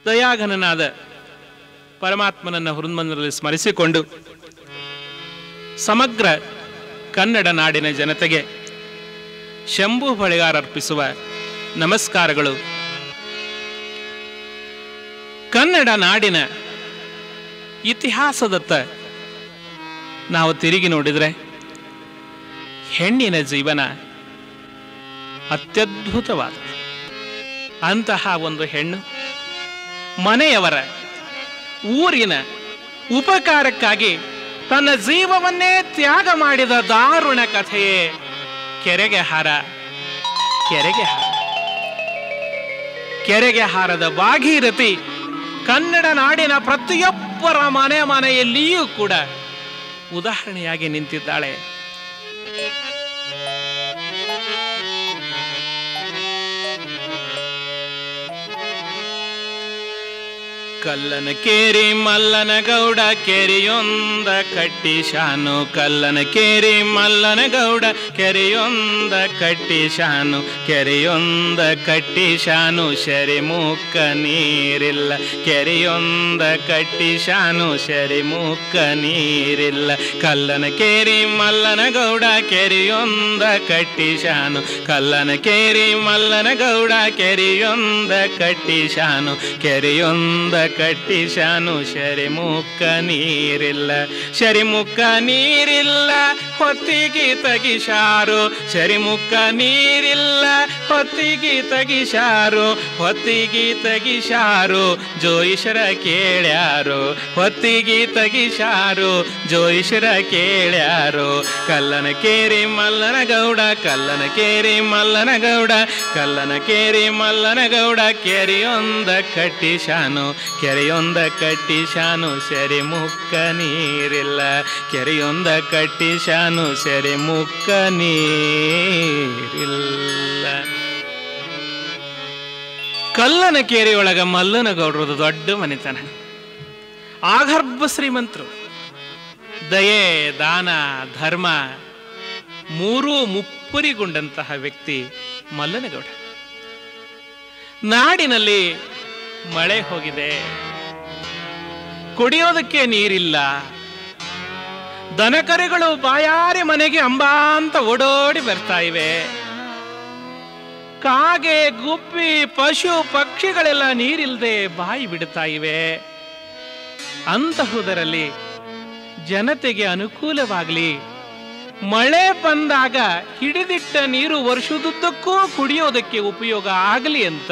ದಯಾಘನನಾದ ಪರಮಾತ್ಮನನ್ನ ಹೃನ್ಮಂದಿರದಲ್ಲಿ ಸ್ಮರಿಸಿಕೊಂಡು ಸಮಗ್ರ ಕನ್ನಡ ನಾಡಿನ ಜನತೆಗೆ ಶಂಭು ಹೊಳೆಗಾರ ಅರ್ಪಿಸುವ ನಮಸ್ಕಾರಗಳು ಕನ್ನಡ ನಾಡಿನ ಇತಿಹಾಸದತ್ತ ನಾವು ತಿರುಗಿ ನೋಡಿದರೆ ಹೆಣ್ಣಿನ ಜೀವನ ಅತ್ಯದ್ಭುತವಾದ ಅಂತಹ ಒಂದು ಹೆಣ್ಣು ಮನೆಯವರ ಊರಿನ ಉಪಕಾರಕ್ಕಾಗಿ ತನ್ನ ಜೀವವನ್ನೇ ತ್ಯಾಗ ಮಾಡಿದ ದಾರುಣ ಕಥೆಯೇ ಕೆರೆಗೆ ಹಾರ ಕೆರೆಗೆ ಹಾರ ಕೆರೆಗೆ ಹಾರದ ಭಾಗೀರಥಿ ಕನ್ನಡ ನಾಡಿನ ಪ್ರತಿಯೊಬ್ಬರ ಮನೆ ಮನೆಯಲ್ಲಿಯೂ ಕೂಡ ಉದಾಹರಣೆಯಾಗಿ ನಿಂತಿದ್ದಾಳೆ ಕಲ್ಲನ ಕೇರಿ ಮಲ್ಲನ ಗೌಡ ಕೆರೆಯೊಂದ ಕಟ್ಟಿ ಶಾನು ಕಲ್ಲನ ಕೇರಿ ಮಲ್ಲನ ಗೌಡ ಕೆರೆಯೊಂದ ಕಟ್ಟಿ ಶಾನು ಕೆರೆಯೊಂದ ಕಟ್ಟಿ ಶಾನು ಶರಿ ಮುಕ್ಕ ನೀರಿಲ್ಲ ಕೆರೆಯೊಂದ ಕಟ್ಟಿ ಶಾನು ಶರಿ ಮುಕ್ಕ ನೀರಿಲ್ಲ ಕಲ್ಲನ ಕೇರಿ ಮಲ್ಲನ ಗೌಡ ಕೆರೆಯೊಂದ ಕಟ್ಟಿ ಶಾನು ಕಲ್ಲನ ಕೇರಿ ಮಲ್ಲನ ಗೌಡ ಕೆರೆಯೊಂದ ಕಟ್ಟಿ ಶಾನು ಕೆರೆಯೊಂದ ಕಟ್ಟಿ ಶಾನು ಶರಿ ಮುಕ್ಕ ನೀರಿಲ್ಲ ಶರಿ ಮುಕ್ಕ ನೀರಿಲ್ಲ ಹೊತ್ತಿಗೆ ತಗಿಶಾರು ಶರಿ ಮುಕ್ಕ ನೀರಿಲ್ಲ ಹೊತ್ತಿಗೆ ತಗಿಶಾರು ಹೊತ್ತಿಗೆ ತಗಿಶಾರು ಜೋಯಿಷರ ಕೇಳ್ಯಾರು ಹೊತ್ತಿಗೆ ತಗಿಶಾರು ಜೋಯಿಷರ ಕೇಳ್ಯಾರು ಕಲ್ಲನ ಕೇರಿ ಮಲ್ಲನ ಗೌಡ ಕಲ್ಲನ ಕೇರಿ ಮಲ್ಲನ ಗೌಡ ಕಲ್ಲನ ಕೇರಿ ಮಲ್ಲನ ಗೌಡ ಕೆರೆಯೊಂದ ಕಟ್ಟಿ ಶಾನು ಕೆರೆಯೊಂದ ಕಟ್ಟಿ ಶಾನು ಸೆರೆ ಮುಕ್ಕ ನೀರಿಲ್ಲ ಕೆರೆಯೊಂದ ಕಟ್ಟಿ ಶಾನು ಸೆರೆ ಮುಕ್ಕ ನೀರಿಲ್ಲ ಕಲ್ಲನ ಕೇರಿಯೊಳಗ ಮಲ್ಲನ ಗೌಡ್ರದು ದೊಡ್ಡ ಮನೆತನ ಆಗರ್ಭ ಶ್ರೀಮಂತರು ದಯೆ ದಾನ ಧರ್ಮ ಮೂರೂ ಮುಪ್ಪುರಿಗೊಂಡಂತಹ ವ್ಯಕ್ತಿ ಮಲ್ಲನಗೌಡ ನಾಡಿನಲ್ಲಿ ಮಳೆ ಹೋಗಿದೆ ಕುಡಿಯೋದಕ್ಕೆ ನೀರಿಲ್ಲ ದನಕರೆಗಳು ಬಾಯಾರಿ ಮನೆಗೆ ಅಂಬಾ ಅಂತ ಓಡೋಡಿ ಬರ್ತಾ ಇವೆ ಕಾಗೆ ಗುಬ್ಬಿ ಪಶು ಪಕ್ಷಿಗಳೆಲ್ಲ ನೀರಿಲ್ಲದೆ ಬಾಯಿ ಬಿಡ್ತಾ ಇವೆ ಅಂತಹುದರಲ್ಲಿ ಜನತೆಗೆ ಅನುಕೂಲವಾಗಲಿ ಮಳೆ ಬಂದಾಗ ಹಿಡಿದಿಟ್ಟ ನೀರು ವರ್ಷದುದ್ದಕ್ಕೂ ಕುಡಿಯೋದಕ್ಕೆ ಉಪಯೋಗ ಆಗಲಿ ಅಂತ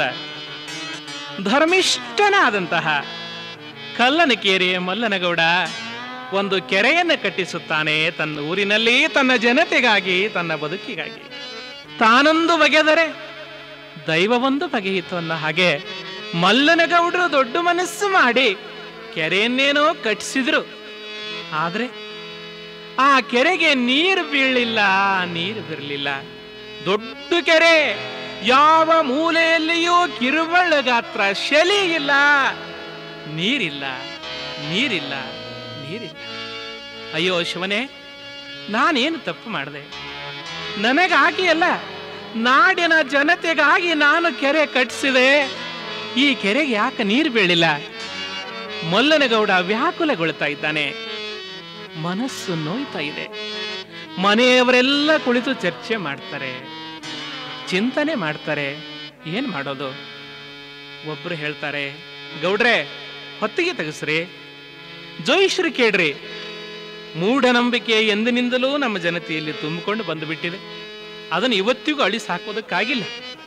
ಧರ್ಮಿಷ್ಠನಾದಂತಹ ಕಲ್ಲನಕೇರಿಯ ಮಲ್ಲನಗೌಡ ಒಂದು ಕೆರೆಯನ್ನು ಕಟ್ಟಿಸುತ್ತಾನೆ ತನ್ನ ಊರಿನಲ್ಲಿ ತನ್ನ ಜನತೆಗಾಗಿ ತನ್ನ ಬದುಕಿಗಾಗಿ ತಾನೊಂದು ಬಗೆದರೆ ದೈವವೊಂದು ಬಗೆಯಿತು ಅನ್ನೋ ಹಾಗೆ ಮಲ್ಲನಗೌಡರು ದೊಡ್ಡ ಮನಸ್ಸು ಮಾಡಿ ಕೆರೆಯನ್ನೇನೋ ಕಟ್ಟಿಸಿದ್ರು ಆದ್ರೆ ಆ ಕೆರೆಗೆ ನೀರು ಬೀಳಲಿಲ್ಲ ನೀರು ಬರಲಿಲ್ಲ ದೊಡ್ಡ ಕೆರೆ ಯಾವ ಮೂಲೆಯಲ್ಲಿಯೂ ಕಿರುಬಳ್ಳ ಗಾತ್ರ ಶಲಿ ಇಲ್ಲ ನೀರಿಲ್ಲ ನೀರಿಲ್ಲ ನೀರಿಲ್ಲ ಅಯ್ಯೋ ಶಿವನೇ ನಾನೇನು ತಪ್ಪು ಮಾಡಿದೆ ನನಗಾಗಿ ಅಲ್ಲ ನಾಡಿನ ಜನತೆಗಾಗಿ ನಾನು ಕೆರೆ ಕಟ್ಟಿಸಿದೆ ಈ ಕೆರೆಗೆ ಯಾಕೆ ನೀರು ಬೀಳಿಲ್ಲ ಮಲ್ಲನಗೌಡ ವ್ಯಾಕುಲಗೊಳ್ತಾ ಇದ್ದಾನೆ ಮನಸ್ಸು ನೋಯ್ತಾ ಇದೆ ಮನೆಯವರೆಲ್ಲ ಕುಳಿತು ಚರ್ಚೆ ಮಾಡ್ತಾರೆ ಚಿಂತನೆ ಮಾಡ್ತಾರೆ ಏನ್ ಮಾಡೋದು ಒಬ್ರು ಹೇಳ್ತಾರೆ ಗೌಡ್ರೆ ಹೊತ್ತಿಗೆ ತೆಗೆಸ್ರಿ ಜೋಯಿಶ್ರೀ ಕೇಳ್ರಿ ಮೂಢನಂಬಿಕೆ ಎಂದಿನಿಂದಲೂ ನಮ್ಮ ಜನತೆಯಲ್ಲಿ ತುಂಬಿಕೊಂಡು ಬಂದುಬಿಟ್ಟಿದೆ ಅದನ್ನು ಇವತ್ತಿಗೂ ಅಳಿಸಿ ಹಾಕೋದಕ್ಕಾಗಿಲ್ಲ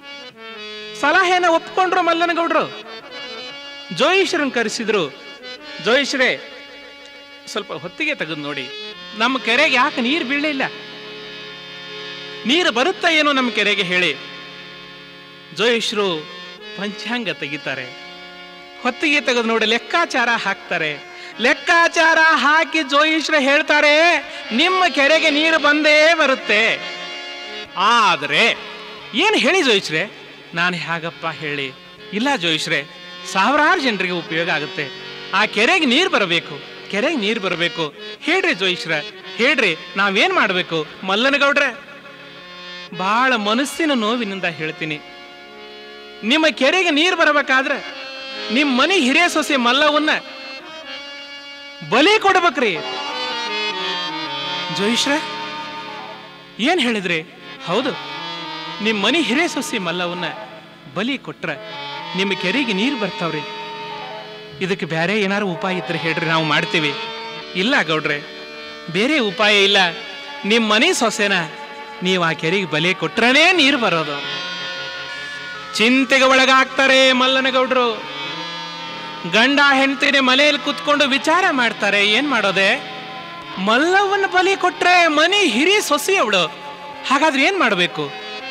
ಸಲಹೆನ ಒಪ್ಕೊಂಡ್ರು ಮಲ್ಲನಗೌಡ್ರು ಜೋಯಿಶ್ರನ್ ಕರೆಸಿದ್ರು ಜೋಯಿಶ್ರೇ ಸ್ವಲ್ಪ ಹೊತ್ತಿಗೆ ತೆಗೆದು ನೋಡಿ ನಮ್ಮ ಕೆರೆಗೆ ಯಾಕೆ ನೀರು ಬೀಳಲಿಲ್ಲ ನೀರು ಬರುತ್ತಾ ಏನೋ ನಮ್ಮ ಕೆರೆಗೆ ಹೇಳಿ ಜೋಯಿಶ್ರು ಪಂಚಾಂಗ ತೆಗಿತಾರೆ ಹೊತ್ತಿಗೆ ತೆಗೆದು ನೋಡಿ ಲೆಕ್ಕಾಚಾರ ಹಾಕ್ತಾರೆ ಲೆಕ್ಕಾಚಾರ ಹಾಕಿ ಜೋಯಿಶ್ರ ಹೇಳ್ತಾರೆ ನಿಮ್ಮ ಕೆರೆಗೆ ನೀರು ಬಂದೇ ಬರುತ್ತೆ ಆದ್ರೆ ಏನು ಹೇಳಿ ಜೋಯಿಶ್ರೆ ನಾನು ಹೇಗಪ್ಪ ಹೇಳಿ ಇಲ್ಲ ಜೋಯಿಶ್ರೆ ಸಾವಿರಾರು ಜನರಿಗೆ ಉಪಯೋಗ ಆಗುತ್ತೆ ಆ ಕೆರೆಗೆ ನೀರು ಬರಬೇಕು ಕೆರೆಗೆ ನೀರು ಬರಬೇಕು ಹೇಳ್ರಿ ಜೋಯಿಶ್ರ ಹೇಳ್ರಿ ನಾವೇನ್ ಮಾಡಬೇಕು ಮಲ್ಲನಗೌಡ್ರೆ ಬಹಳ ಮನಸ್ಸಿನ ನೋವಿನಿಂದ ಹೇಳ್ತೀನಿ ನಿಮ್ಮ ಕೆರೆಗೆ ನೀರು ಬರಬೇಕಾದ್ರೆ ನಿಮ್ ಮನಿ ಹಿರಿಯ ಸೊಸೆ ಮಲ್ಲವನ್ನ ಬಲಿ ಕೊಡ್ಬೇಕ್ರಿ ಜೋಯಿಶ್ರ ಏನ್ ಹೇಳಿದ್ರಿ ಹೌದು ನಿಮ್ ಮನಿ ಹಿರಿಯ ಸೊಸೆ ಮಲ್ಲವನ್ನ ಬಲಿ ಕೊಟ್ರ ನಿಮ್ಮ ಕೆರೆಗೆ ನೀರು ಬರ್ತಾವ್ರಿ ಇದಕ್ಕೆ ಬೇರೆ ಏನಾರು ಉಪಾಯ ಇದ್ರೆ ಹೇಳ್ರಿ ನಾವು ಮಾಡ್ತೀವಿ ಇಲ್ಲ ಗೌಡ್ರೆ ಬೇರೆ ಉಪಾಯ ಇಲ್ಲ ನಿಮ್ಮ ಮನೆ ಸೊಸೆನ ನೀವು ಆ ಕೆರೆಗೆ ಬಲಿ ಕೊಟ್ರನೇ ನೀರು ಬರೋದು ಚಿಂತೆಗೆ ಒಳಗಾಗ್ತಾರೆ ಮಲ್ಲನಗೌಡ್ರು ಗಂಡ ಹೆಂಡತಿನ ಮನೆಯಲ್ಲಿ ಕುತ್ಕೊಂಡು ವಿಚಾರ ಮಾಡ್ತಾರೆ ಏನ್ ಮಾಡೋದೆ ಮಲ್ಲವನ್ನ ಬಲಿ ಕೊಟ್ರೆ ಮನಿ ಹಿರಿ ಸೊಸಿ ಅವಳು ಹಾಗಾದ್ರೆ ಏನ್ ಮಾಡಬೇಕು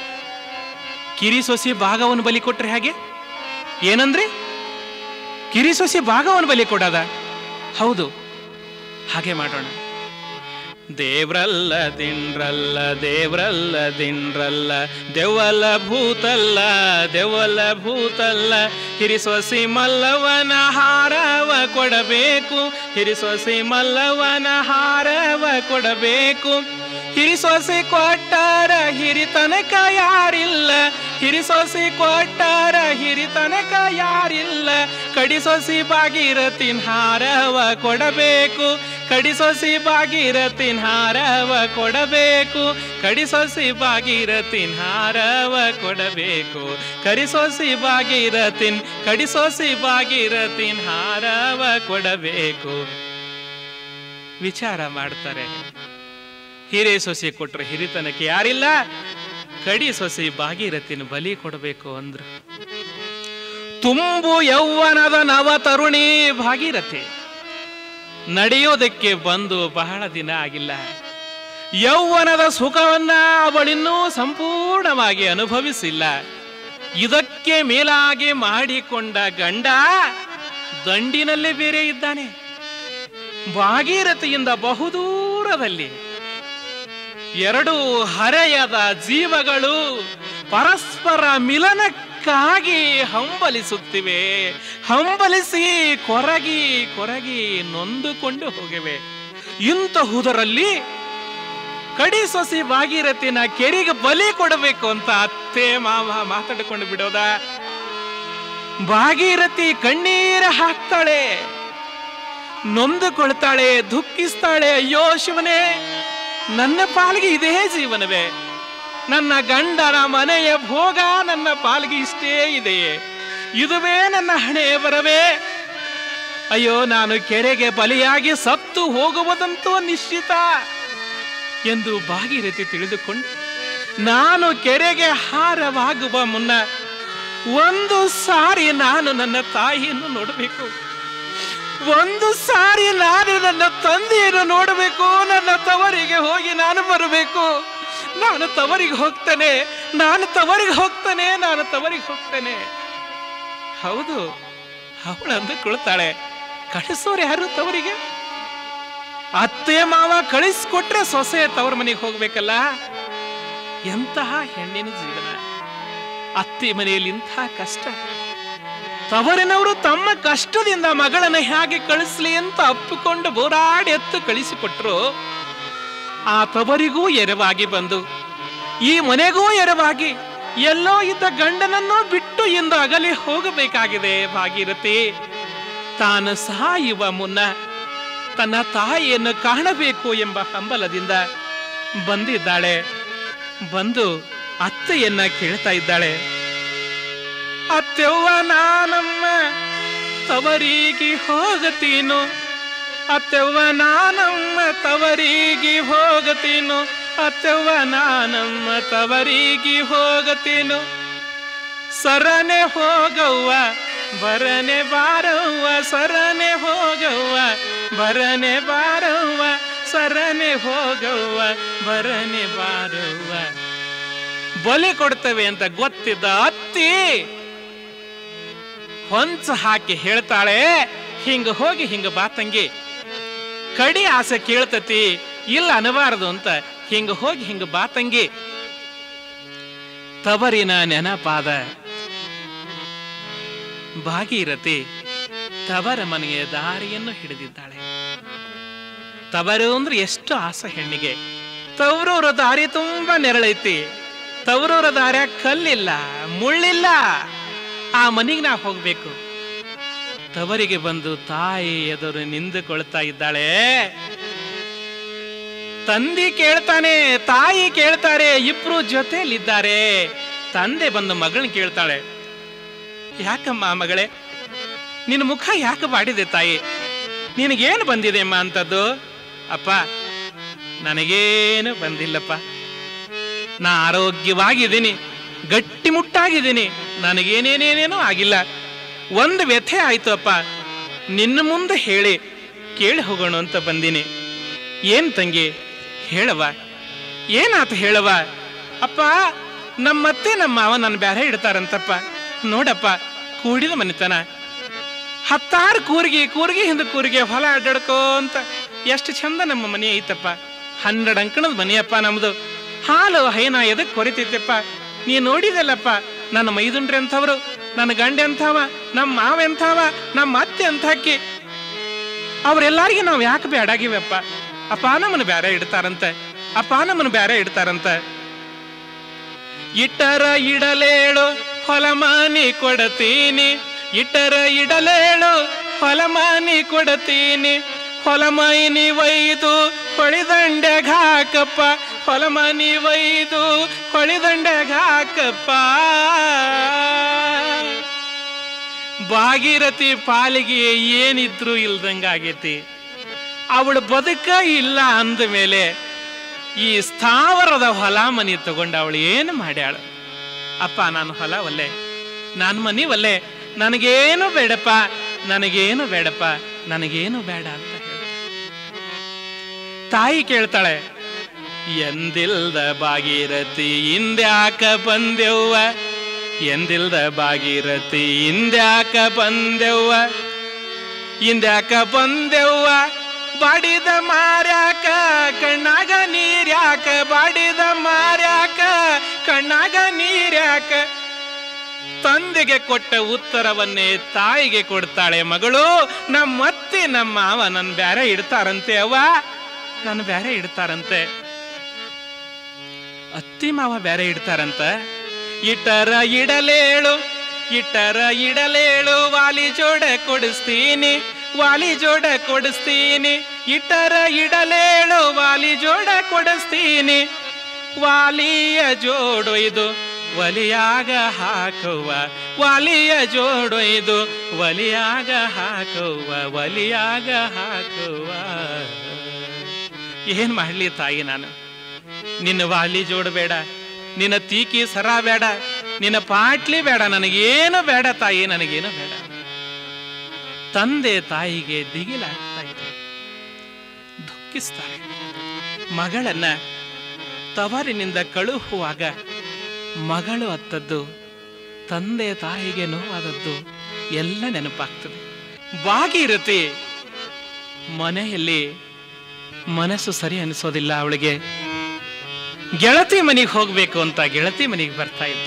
ಕಿರಿ ಸೊಸಿ ಭಾಗವನ್ನು ಬಲಿ ಕೊಟ್ರೆ ಹಾಗೆ ಏನಂದ್ರಿ ಕಿರಿ ಸೊಸಿ ಭಾಗವನ್ನು ಬಲಿ ಕೊಡದ ಹೌದು ಹಾಗೆ ಮಾಡೋಣ ದೇವ್ರಲ್ಲ ದಿಂಡ್ರಲ್ಲ ದೇವ್ರಲ್ಲ ದಿಂಡ್ರಲ್ಲ ದೆವ್ವಲ ಭೂತಲ್ಲ ದೆವ್ವಲ ಭೂತಲ್ಲ ಹಿರಿಸೊಸಿ ಮಲ್ಲವನ ಹಾರವ ಕೊಡಬೇಕು ಹಿರಿಸೊಸಿ ಮಲ್ಲವನ ಹಾರವ ಕೊಡಬೇಕು ಹಿರಿಸೊಸಿ ಕೊಟ್ಟಾರ ಹಿರಿತನಕ ಯಾರಿಲ್ಲ ಹಿರಿಸೊಸಿ ಕೊಟ್ಟಾರ ಹಿರಿತನಕ ಯಾರಿಲ್ಲ ಕಡಿಸೊಸಿ ಭಾಗೀರಥಿನ್ ಹಾರವ ಕೊಡಬೇಕು ಕಡಿಸೊಸಿ ಭಾಗೀರಥಿನ್ ಹಾರವ ಕೊಡಬೇಕು ಕಡಿಸೊಸಿ ಭಾಗೀರಥಿನ್ ಹಾರವ ಕೊಡಬೇಕು ಕರಿಸೊಸಿ ಭಾಗೀರಥಿನ್ ಕಡಿಸೊಸಿ ಭಾಗೀರಥಿನ್ ಹಾರವ ಕೊಡಬೇಕು ವಿಚಾರ ಮಾಡ್ತಾರೆ ಹಿರೇ ಸೊಸೆ ಕೊಟ್ರೆ ಹಿರಿತನಕ್ಕೆ ಯಾರಿಲ್ಲ ಕಡಿ ಸೊಸೆ ಭಾಗೀರಥಿನ ಬಲಿ ಕೊಡಬೇಕು ಅಂದ್ರು ತುಂಬು ಯೌವನದ ನವ ತರುಣಿ ಭಾಗೀರಥಿ ನಡೆಯೋದಕ್ಕೆ ಬಂದು ಬಹಳ ದಿನ ಆಗಿಲ್ಲ ಯೌವನದ ಸುಖವನ್ನ ಅವಳಿನ್ನೂ ಸಂಪೂರ್ಣವಾಗಿ ಅನುಭವಿಸಿಲ್ಲ ಇದಕ್ಕೆ ಮೇಲಾಗಿ ಮಾಡಿಕೊಂಡ ಗಂಡ ದಂಡಿನಲ್ಲೇ ಬೇರೆ ಇದ್ದಾನೆ ಭಾಗೀರಥಿಯಿಂದ ಬಹುದೂರದಲ್ಲಿ ಎರಡು ಹರೆಯದ ಜೀವಗಳು ಪರಸ್ಪರ ಮಿಲನಕ್ಕಾಗಿ ಹಂಬಲಿಸುತ್ತಿವೆ ಹಂಬಲಿಸಿ ಕೊರಗಿ ಕೊರಗಿ ನೊಂದುಕೊಂಡು ಹೋಗಿವೆ ಇಂತಹುದರಲ್ಲಿ ಕಡಿ ಸೊಸಿ ಭಾಗೀರಥಿನ ಕೆರೆಗೆ ಬಲಿ ಕೊಡಬೇಕು ಅಂತ ಅತ್ತೆ ಮಾವ ಮಾತಾಡಿಕೊಂಡು ಬಿಡೋದ ಭಾಗೀರಥಿ ಕಣ್ಣೀರ ಹಾಕ್ತಾಳೆ ನೊಂದುಕೊಳ್ತಾಳೆ ದುಃಖಿಸ್ತಾಳೆ ಅಯ್ಯೋ ಶಿವನೇ ನನ್ನ ಪಾಲಿಗೆ ಇದೇ ಜೀವನವೇ ನನ್ನ ಗಂಡನ ಮನೆಯ ಭೋಗ ನನ್ನ ಪಾಲಿಗೆ ಇಷ್ಟೇ ಇದೆಯೇ ಇದುವೇ ನನ್ನ ಹಣೆ ಬರವೇ ಅಯ್ಯೋ ನಾನು ಕೆರೆಗೆ ಬಲಿಯಾಗಿ ಸತ್ತು ಹೋಗುವುದಂತೂ ನಿಶ್ಚಿತ ಎಂದು ಭಾಗೀರಥಿ ತಿಳಿದುಕೊಂಡು ನಾನು ಕೆರೆಗೆ ಹಾರವಾಗುವ ಮುನ್ನ ಒಂದು ಸಾರಿ ನಾನು ನನ್ನ ತಾಯಿಯನ್ನು ನೋಡಬೇಕು ಒಂದು ಸಾರಿ ನಾನು ನನ್ನ ತಂದೆಯನ್ನು ನೋಡಬೇಕು ನನ್ನ ತವರಿಗೆ ಹೋಗಿ ನಾನು ಬರಬೇಕು ನಾನು ತವರಿಗೆ ಹೋಗ್ತೇನೆ ನಾನು ತವರಿಗೆ ಹೋಗ್ತೇನೆ ನಾನು ತವರಿಗೆ ಹೋಗ್ತೇನೆ ಹೌದು ಅವಳು ಅಂದುಕೊಳ್ತಾಳೆ ಕಳಿಸೋರು ಯಾರು ತವರಿಗೆ ಅತ್ತೆ ಮಾವ ಕಳಿಸ್ಕೊಟ್ರೆ ಸೊಸೆ ತವರ ಮನೆಗೆ ಹೋಗ್ಬೇಕಲ್ಲ ಎಂತಹ ಹೆಣ್ಣಿನ ಜೀವನ ಅತ್ತೆ ಮನೆಯಲ್ಲಿ ಇಂತಹ ಕಷ್ಟ ತವರಿನವರು ತಮ್ಮ ಕಷ್ಟದಿಂದ ಮಗಳನ್ನ ಹೇಗೆ ಕಳಿಸ್ಲಿ ಅಂತ ಅಪ್ಪಿಕೊಂಡು ಬೋರಾಡಿ ಎತ್ತು ಕಳಿಸಿಕೊಟ್ರು ಆ ತವರಿಗೂ ಎರವಾಗಿ ಬಂದು ಈ ಮನೆಗೂ ಎರವಾಗಿ ಎಲ್ಲೋ ಇದ್ದ ಗಂಡನನ್ನೂ ಬಿಟ್ಟು ಎಂದು ಅಗಲಿ ಹೋಗಬೇಕಾಗಿದೆ ಭಾಗೀರಥಿ ತಾನು ಸಾಯುವ ಮುನ್ನ ತನ್ನ ತಾಯಿಯನ್ನು ಕಾಣಬೇಕು ಎಂಬ ಹಂಬಲದಿಂದ ಬಂದಿದ್ದಾಳೆ ಬಂದು ಅತ್ತೆಯನ್ನ ಕೇಳ್ತಾ ಇದ್ದಾಳೆ ಅತ್ತೆವ್ವ ನಾನಮ್ಮ ತವರಿಗೆ ಹೋಗತೀನು ಅತ್ತೆವ್ವ ನಾನಮ್ಮ ತವರಿಗೆ ಹೋಗತೀನು ಅತ್ತೆವ್ವ ನಾನಮ್ಮ ತವರಿಗೆ ಹೋಗತೀನು ಸರನೆ ಹೋಗವ್ವ ಬರನೆ ಬಾರವ್ವ ಸರನೆ ಹೋಗವ್ವ ಬರನೆ ಬಾರವ್ವ ಸರನೆ ಹೋಗವ್ವ ಬರನೆ ಬಾರವ್ವ ಬಲಿ ಕೊಡ್ತೇವೆ ಅಂತ ಗೊತ್ತಿದ್ದ ಅತ್ತಿ ಹೊಂಚ ಹಾಕಿ ಹೇಳ್ತಾಳೆ ಹಿಂಗ ಹೋಗಿ ಹಿಂಗ ಬಾ ತಂಗಿ ಕಡಿ ಆಸೆ ಕೇಳ್ತತಿ ಇಲ್ಲ ಅನಬಾರದು ಅಂತ ಹಿಂಗ ಹೋಗಿ ಹಿಂಗ ಬಾ ತಂಗಿ ತವರಿನ ನೆನಪಾದ ಭಾಗೀರಥಿ ತವರ ಮನೆಯ ದಾರಿಯನ್ನು ಹಿಡಿದಿದ್ದಾಳೆ ತವರು ಅಂದ್ರೆ ಎಷ್ಟು ಆಸೆ ಹೆಣ್ಣಿಗೆ ತವರೂರ ದಾರಿ ತುಂಬಾ ನೆರಳೈತಿ ತವರೂರ ದಾರ್ಯಾಗ ಕಲ್ಲಿಲ್ಲ ಮುಳ್ಳಿಲ್ಲ ಆ ಮನಿಗೆ ನಾ ಹೋಗ್ಬೇಕು ತವರಿಗೆ ಬಂದು ತಾಯಿ ಎದುರು ನಿಂದುಕೊಳ್ತಾ ಇದ್ದಾಳೆ ತಂದೆ ಕೇಳ್ತಾನೆ ತಾಯಿ ಕೇಳ್ತಾರೆ ಇಬ್ರು ಜೊತೆಯಲ್ಲಿದ್ದಾರೆ ತಂದೆ ಬಂದು ಮಗಳನ್ನ ಕೇಳ್ತಾಳೆ ಯಾಕಮ್ಮ ಮಗಳೇ ನಿನ್ನ ಮುಖ ಯಾಕೆ ಮಾಡಿದೆ ತಾಯಿ ನಿನಗೇನು ಬಂದಿದೆ ಅಮ್ಮ ಅಂತದ್ದು ಅಪ್ಪ ನನಗೇನು ಬಂದಿಲ್ಲಪ್ಪ ನಾ ಆರೋಗ್ಯವಾಗಿದ್ದೀನಿ ಗಟ್ಟಿಮುಟ್ಟಾಗಿದ್ದೀನಿ ನನಗೇನೇನೇನೇನೂ ಆಗಿಲ್ಲ ಒಂದು ವ್ಯಥೆ ಆಯ್ತು ಅಪ್ಪ ನಿನ್ನ ಮುಂದೆ ಹೇಳಿ ಕೇಳಿ ಹೋಗೋಣ ಅಂತ ಬಂದೀನಿ ಏನ್ ತಂಗಿ ಹೇಳವ ಏನಾತ ಹೇಳವ ಅಪ್ಪ ನಮ್ಮತ್ತೆ ನಮ್ಮ ಮಾವ ನನ್ನ ಬ್ಯಾರೆ ಇಡ್ತಾರಂತಪ್ಪ ನೋಡಪ್ಪ ಕೂಡಿದ ಮನೆತನ ಹತ್ತಾರು ಕೂರ್ಗಿ ಕೂರ್ಗಿ ಹಿಂದೆ ಕೂರ್ಗಿ ಹೊಲ ಅಡ್ಡಾಡ್ಕೋ ಅಂತ ಎಷ್ಟು ಚಂದ ನಮ್ಮ ಮನೆ ಐತಪ್ಪ ಹನ್ನೆರಡು ಅಂಕಣದ ಮನೆಯಪ್ಪ ನಮ್ದು ಹಾಲು ಹೈನ ಎದಕ್ ಕೊರಿತೈತಪ್ಪ ನೀ ನೋಡಿದಲ್ಲಪ್ಪ ನನ್ನ ಮೈದುಂಡ್ರಿ ಅಂಥವ್ರು ನನ್ನ ಗಂಡ ಎಂಥವ ನಮ್ಮ ಮಾವ ಎಂಥವ ನಮ್ಮ ಅತ್ತೆ ಅಂಥಾಕಿ ಅವ್ರೆಲ್ಲಾರಿಗೆ ನಾವು ಯಾಕೆ ಬೇಡಾಗಿವಪ್ಪ ಅಪ್ಪ ನಮ್ಮನ್ನು ಬ್ಯಾರೆ ಇಡ್ತಾರಂತೆ ಅಪ್ಪ ನಮ್ಮನ್ನು ಬ್ಯಾರೆ ಇಡ್ತಾರಂತೆ ಇಟ್ಟರ ಇಡಲೇಳು ಹೊಲಮಾನಿ ಕೊಡತೀನಿ ಇಟ್ಟರ ಇಡಲೇಳು ಹೊಲಮಾನಿ ಕೊಡತೀನಿ ಹೊಲಮೈನಿ ಒಯ್ದು ಹೊಳಿದಂಡೆಗ ಹಾಕಪ್ಪ ಹೊಲಮನಿ ಒಯ್ದು ಹೊಳಿದಂಡೆಗ ಹಾಕಪ್ಪ ಭಾಗೀರಥಿ ಪಾಲಿಗೆ ಏನಿದ್ರು ಇಲ್ದಂಗಾಗೈತಿ ಅವಳು ಬದುಕ ಇಲ್ಲ ಅಂದ ಮೇಲೆ ಈ ಸ್ಥಾವರದ ಹೊಲ ಮನಿ ತಗೊಂಡು ಅವಳು ಏನು ಮಾಡ್ಯಾಳ ಅಪ್ಪ ನಾನು ಹೊಲ ಒಲ್ಲೆ ನಾನು ಮನಿ ಒಲ್ಲೆ ನನಗೇನು ಬೇಡಪ್ಪ ನನಗೇನು ಬೇಡಪ್ಪ ನನಗೇನು ಬೇಡ ಅಂತ ಹೇಳ ತಾಯಿ ಕೇಳ್ತಾಳೆ ಎಂದಿಲ್ದ ಭಾಗೀರಥಿ ಹಿಂದ್ಯಾಕ ಬಂದೆವ್ವ ಎಂದಿಲ್ದ ಭಾಗೀರಥಿ ಹಿಂದ್ಯಾಕ ಬಂದೆವ್ವ ಹಿಂದ್ಯಾಕ ಬಂದೆವ್ವ ಬಾಡಿದ ಮಾರ್ಯಾಕ ಕಣ್ಣಾಗ ನೀರ್ಯಾಕ ಬಾಡಿದ ಮಾರ್ಯಾಕ ಕಣ್ಣಾಗ ನೀರ್ಯಾಕ ತಂದೆಗೆ ಕೊಟ್ಟ ಉತ್ತರವನ್ನೇ ತಾಯಿಗೆ ಕೊಡ್ತಾಳೆ ಮಗಳು ನಮ್ಮತ್ತೆ ನಮ್ಮ ಮಾವ ನನ್ ಬ್ಯಾರೆ ಇಡ್ತಾರಂತೆ ಅವ್ವ ನನ್ನ ಬ್ಯಾರೆ ಇಡ್ತಾರಂತೆ ಅತ್ತಿ ಮಾವ ಬ್ಯಾರೆ ಇಡ್ತಾರಂತ ಇಟ್ಟರ ಇಡಲೇಳು ಇಟ್ಟರ ಇಡಲೇಳು ವಾಲಿ ಜೋಡ ಕೊಡಿಸ್ತೀನಿ ವಾಲಿ ಜೋಡ ಕೊಡಿಸ್ತೀನಿ ಇಟ್ಟರ ಇಡಲೇಳು ವಾಲಿ ಜೋಡ ಕೊಡಿಸ್ತೀನಿ ವಾಲಿಯ ಜೋಡೊಯ್ದು ಒಲಿಯಾಗ ಹಾಕುವ ವಾಲಿಯ ಜೋಡೊಯ್ದು ಒಲಿಯಾಗ ಹಾಕುವ ಒಲಿಯಾಗ ಹಾಕುವ ಏನ್ ಮಾಡ್ಲಿ ತಾಯಿ ನಾನು ನಿನ್ನ ವಾಲಿ ಜೋಡ ಬೇಡ ನಿನ್ನ ತೀಕಿ ಸರ ಬೇಡ ನಿನ್ನ ಪಾಟ್ಲಿ ಬೇಡ ನನಗೇನು ಬೇಡ ತಾಯಿ ನನಗೇನು ಬೇಡ ತಂದೆ ತಾಯಿಗೆ ದಿಗಿಲಾಗ್ತಾ ಇದೆ ದುಃಖಿಸ್ತಾರೆ ಮಗಳನ್ನ ತವರಿನಿಂದ ಕಳುಹುವಾಗ ಮಗಳು ಅತ್ತದ್ದು ತಂದೆ ತಾಯಿಗೆ ನೋವಾದದ್ದು ಎಲ್ಲ ನೆನಪಾಗ್ತದೆ ಭಾಗೀರಥಿ ಮನೆಯಲ್ಲಿ ಮನಸ್ಸು ಸರಿ ಅನಿಸೋದಿಲ್ಲ ಅವಳಿಗೆ ಗೆಳತಿ ಮನೆಗೆ ಹೋಗ್ಬೇಕು ಅಂತ ಗೆಳತಿ ಮನೆಗೆ ಬರ್ತಾ ಇದ್ದ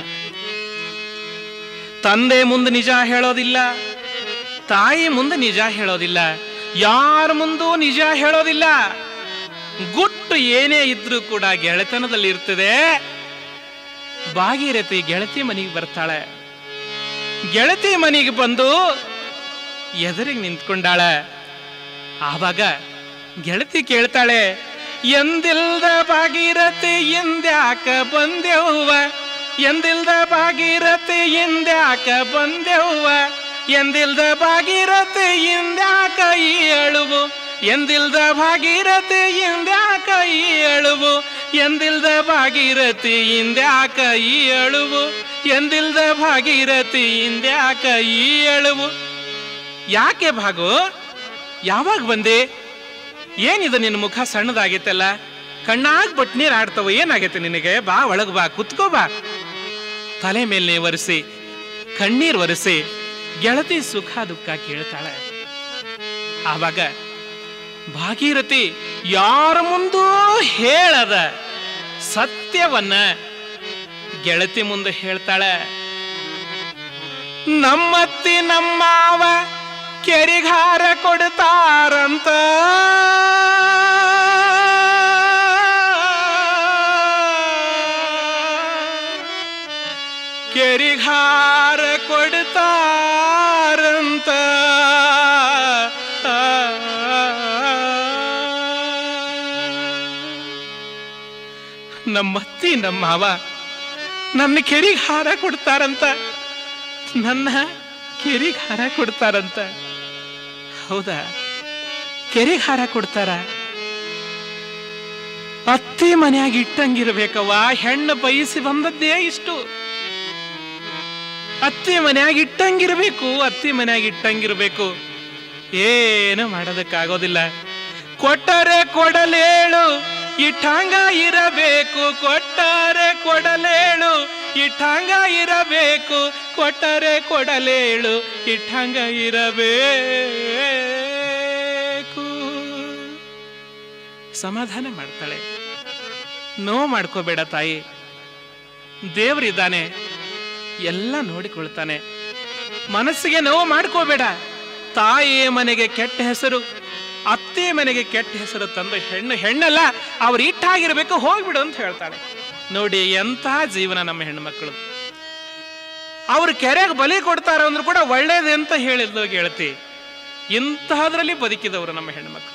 ತಂದೆ ಮುಂದೆ ನಿಜ ಹೇಳೋದಿಲ್ಲ ತಾಯಿ ಮುಂದೆ ನಿಜ ಹೇಳೋದಿಲ್ಲ ಯಾರ ಮುಂದೂ ನಿಜ ಹೇಳೋದಿಲ್ಲ ಗುಟ್ಟು ಏನೇ ಇದ್ರೂ ಕೂಡ ಗೆಳೆತನದಲ್ಲಿ ಇರ್ತದೆ ಭಾಗೀರಥಿ ಗೆಳತಿ ಮನೆಗೆ ಬರ್ತಾಳೆ ಗೆಳತಿ ಮನೆಗೆ ಬಂದು ಎದುರಿಗೆ ನಿಂತ್ಕೊಂಡಾಳ ಆವಾಗ ಗೆಳತಿ ಕೇಳ್ತಾಳೆ ಎಂದಿಲ್ದ ಭಾಗೀರಥಿ ಎಂದ್ಯಾಕ ಬಂದೆವ್ವ ಎಂದಿಲ್ದ ಭಾಗೀರಥಿ ಎಂದ್ಯಾಕ ಬಂದೆವ್ವ ಎಂದಿಲ್ದ ಭಾಗೀರಥಿ ಎಂದ್ಯಾಕ ಈ ಅಳುವು ಎಂದಿಲ್ದ ಭಾಗೀರಥಿ ಎಂದ್ಯಾಕ ಈ ಅಳುವು ಎಂದಿಲ್ದ ಭಾಗೀರಥಿ ಇಂದ್ಯಾಕ ಈ ಅಳುವು ಎಂದಿಲ್ದ ಭಾಗೀರಥಿ ಇಂದ್ಯಾಕ ಈ ಅಳುವು ಯಾಕೆ ಭಾಗು ಯಾವಾಗ ಬಂದೆ ಏನಿದು ನಿನ್ನ ಮುಖ ಸಣ್ಣದಾಗೈತಲ್ಲ ಕಣ್ಣಾಗ್ ಬಟ್ ನೀರ್ ಆಡ್ತಾವ ಏನಾಗೈತೆ ನಿನಗೆ ಬಾ ಒಳಗ್ ಬಾ ಕುತ್ಕೋ ಬಾ ತಲೆ ಮೇಲೆ ಒರೆಸಿ ಕಣ್ಣೀರ್ ಒರೆಸಿ ಗೆಳತಿ ಸುಖ ದುಃಖ ಕೇಳ್ತಾಳೆ ಆವಾಗ ಭಾಗೀರಥಿ ಯಾರ ಮುಂದೂ ಹೇಳದ ಸತ್ಯವನ್ನ ಗೆಳತಿ ಮುಂದೆ ಹೇಳ್ತಾಳೆ ನಮ್ಮತ್ತಿ ನಮ್ಮವ ಕೆರಿಗಾರ ಕೊಡ್ತಾರಂತ ಕೆರಿಗಾರ ಕೊಡ್ತಾರಂತ ನಮ್ಮ ಅತ್ತಿ ನಮ್ಮ ಮಾವ ನನ್ನ ಕೆರಿಗೆ ಹಾರ ಕೊಡ್ತಾರಂತ ನನ್ನ ಕೆರಿಗೆ ಹಾರ ಕೊಡ್ತಾರಂತ ಹೌದಾ ಕೆರಿಗೆ ಹಾರ ಕೊಡ್ತಾರ ಅತ್ತಿ ಮನ್ಯಾಗ ಇಟ್ಟಂಗಿರ್ಬೇಕವ್ವ ಹೆಣ್ಣು ಬಯಸಿ ಬಂದದ್ದೇ ಇಷ್ಟು ಅತ್ತಿ ಮನ್ಯಾಗ ಇಟ್ಟಂಗಿರ್ಬೇಕು ಅತ್ತಿ ಮನ್ಯಾಗ ಇಟ್ಟಂಗಿರ್ಬೇಕು ಏನು ಮಾಡೋದಕ್ಕಾಗೋದಿಲ್ಲ ಕೊಟ್ಟರೆ ಕೊಡಲೇಳು ಇಟ್ಟಂಗ ಇರಬೇಕು ಕೊಟ್ಟರೆ ಕೊಡಲೇಳು ಇಟ್ಟಂಗ ಇರಬೇಕು ಕೊಟ್ಟರೆ ಕೊಡಲೇಳು ಇಟ್ಟಂಗ ಇರಬೇಕು ಸಮಾಧಾನ ಮಾಡ್ತಾಳೆ ನೋವು ಮಾಡ್ಕೋಬೇಡ ತಾಯಿ ದೇವರಿದ್ದಾನೆ ಎಲ್ಲ ನೋಡಿಕೊಳ್ತಾನೆ ಮನಸ್ಸಿಗೆ ನೋವು ಮಾಡ್ಕೋಬೇಡ ತಾಯಿಯ ಮನೆಗೆ ಕೆಟ್ಟ ಹೆಸರು ಅತ್ತೆ ಮನೆಗೆ ಕೆಟ್ಟ ಹೆಸರು ತಂದು ಹೆಣ್ಣು ಹೆಣ್ಣಲ್ಲ ಅವ್ರು ಇಟ್ಟಾಗಿರ್ಬೇಕು ಹೋಗ್ಬಿಡು ಅಂತ ಹೇಳ್ತಾಳೆ ನೋಡಿ ಎಂತಹ ಜೀವನ ನಮ್ಮ ಹೆಣ್ಮಕ್ಳು ಅವ್ರು ಕೆರೆಗೆ ಬಲಿ ಕೊಡ್ತಾರ ಅಂದ್ರು ಕೂಡ ಒಳ್ಳೇದು ಅಂತ ಹೇಳಿದ್ಲು ಗೆಳತಿ ಇಂತಹದ್ರಲ್ಲಿ ಬದುಕಿದವರು ನಮ್ಮ ಹೆಣ್ಮಕ್ಳು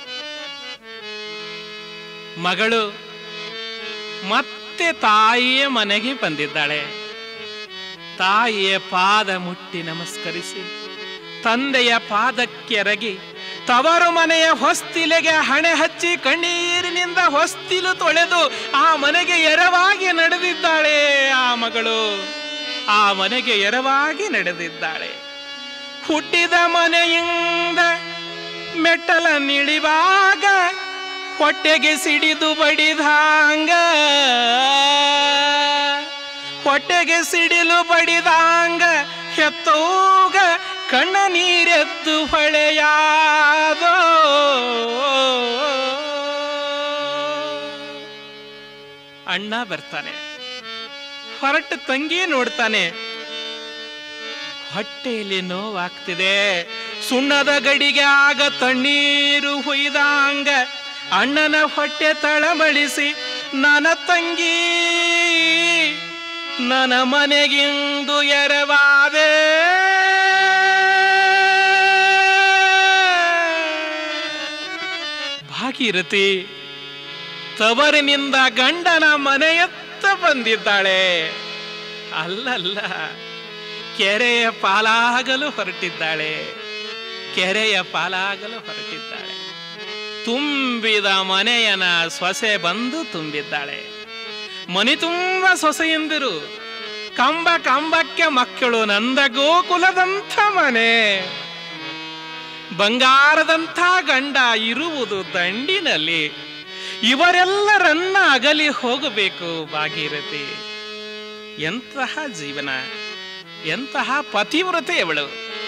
ಮಗಳು ಮತ್ತೆ ತಾಯಿಯ ಮನೆಗೆ ಬಂದಿದ್ದಾಳೆ ತಾಯಿಯ ಪಾದ ಮುಟ್ಟಿ ನಮಸ್ಕರಿಸಿ ತಂದೆಯ ಪಾದಕ್ಕೆರಗಿ ತವರು ಮನೆಯ ಹೊಸ್ತಿಲೆಗೆ ಹಣೆ ಹಚ್ಚಿ ಕಣ್ಣೀರಿನಿಂದ ಹೊಸ್ತಿಲು ತೊಳೆದು ಆ ಮನೆಗೆ ಎರವಾಗಿ ನಡೆದಿದ್ದಾಳೆ ಆ ಮಗಳು ಆ ಮನೆಗೆ ಎರವಾಗಿ ನಡೆದಿದ್ದಾಳೆ ಹುಟ್ಟಿದ ಮನೆಯಿಂದ ಮೆಟ್ಟಲ ನಿಳಿವಾಗ ಹೊಟ್ಟೆಗೆ ಸಿಡಿದು ಬಡಿದಾಂಗ ಹೊಟ್ಟೆಗೆ ಸಿಡಿಲು ಬಡಿದಾಂಗ ಹೆತ್ತೋಗ ಕಣ್ಣ ನೀರೆದ್ದು ಹೊಳೆಯಾದೋ ಅಣ್ಣ ಬರ್ತಾನೆ ಹೊರಟು ತಂಗಿ ನೋಡ್ತಾನೆ ಹೊಟ್ಟೆಯಲ್ಲಿ ನೋವಾಗ್ತಿದೆ ಸುಣ್ಣದ ಗಡಿಗೆ ಆಗ ತಣ್ಣೀರು ಹುಯ್ದಾಂಗ ಅಣ್ಣನ ಹೊಟ್ಟೆ ತಳಮಳಿಸಿ ನನ್ನ ತಂಗಿ ನನ್ನ ಮನೆಗಿಂದು ಎರವಾದೆ ಭಾಗೀರಥಿ ತವರಿನಿಂದ ಗಂಡನ ಮನೆಯತ್ತ ಬಂದಿದ್ದಾಳೆ ಅಲ್ಲಲ್ಲ ಕೆರೆಯ ಪಾಲಾಗಲು ಹೊರಟಿದ್ದಾಳೆ ಕೆರೆಯ ಪಾಲಾಗಲು ಹೊರಟಿದ್ದಾಳೆ ತುಂಬಿದ ಮನೆಯನ ಸೊಸೆ ಬಂದು ತುಂಬಿದ್ದಾಳೆ ಮನೆ ತುಂಬ ಸೊಸೆಯಂದಿರು ಕಂಬ ಕಂಬಕ್ಕೆ ಮಕ್ಕಳು ನಂದ ಗೋಕುಲದಂಥ ಮನೆ ಬಂಗಾರದಂಥ ಗಂಡ ಇರುವುದು ದಂಡಿನಲ್ಲಿ ಇವರೆಲ್ಲರನ್ನ ಅಗಲಿ ಹೋಗಬೇಕು ಭಾಗೀರಥಿ ಎಂತಹ ಜೀವನ ಎಂತಹ ಪತಿವ್ರತೆ ಅವಳು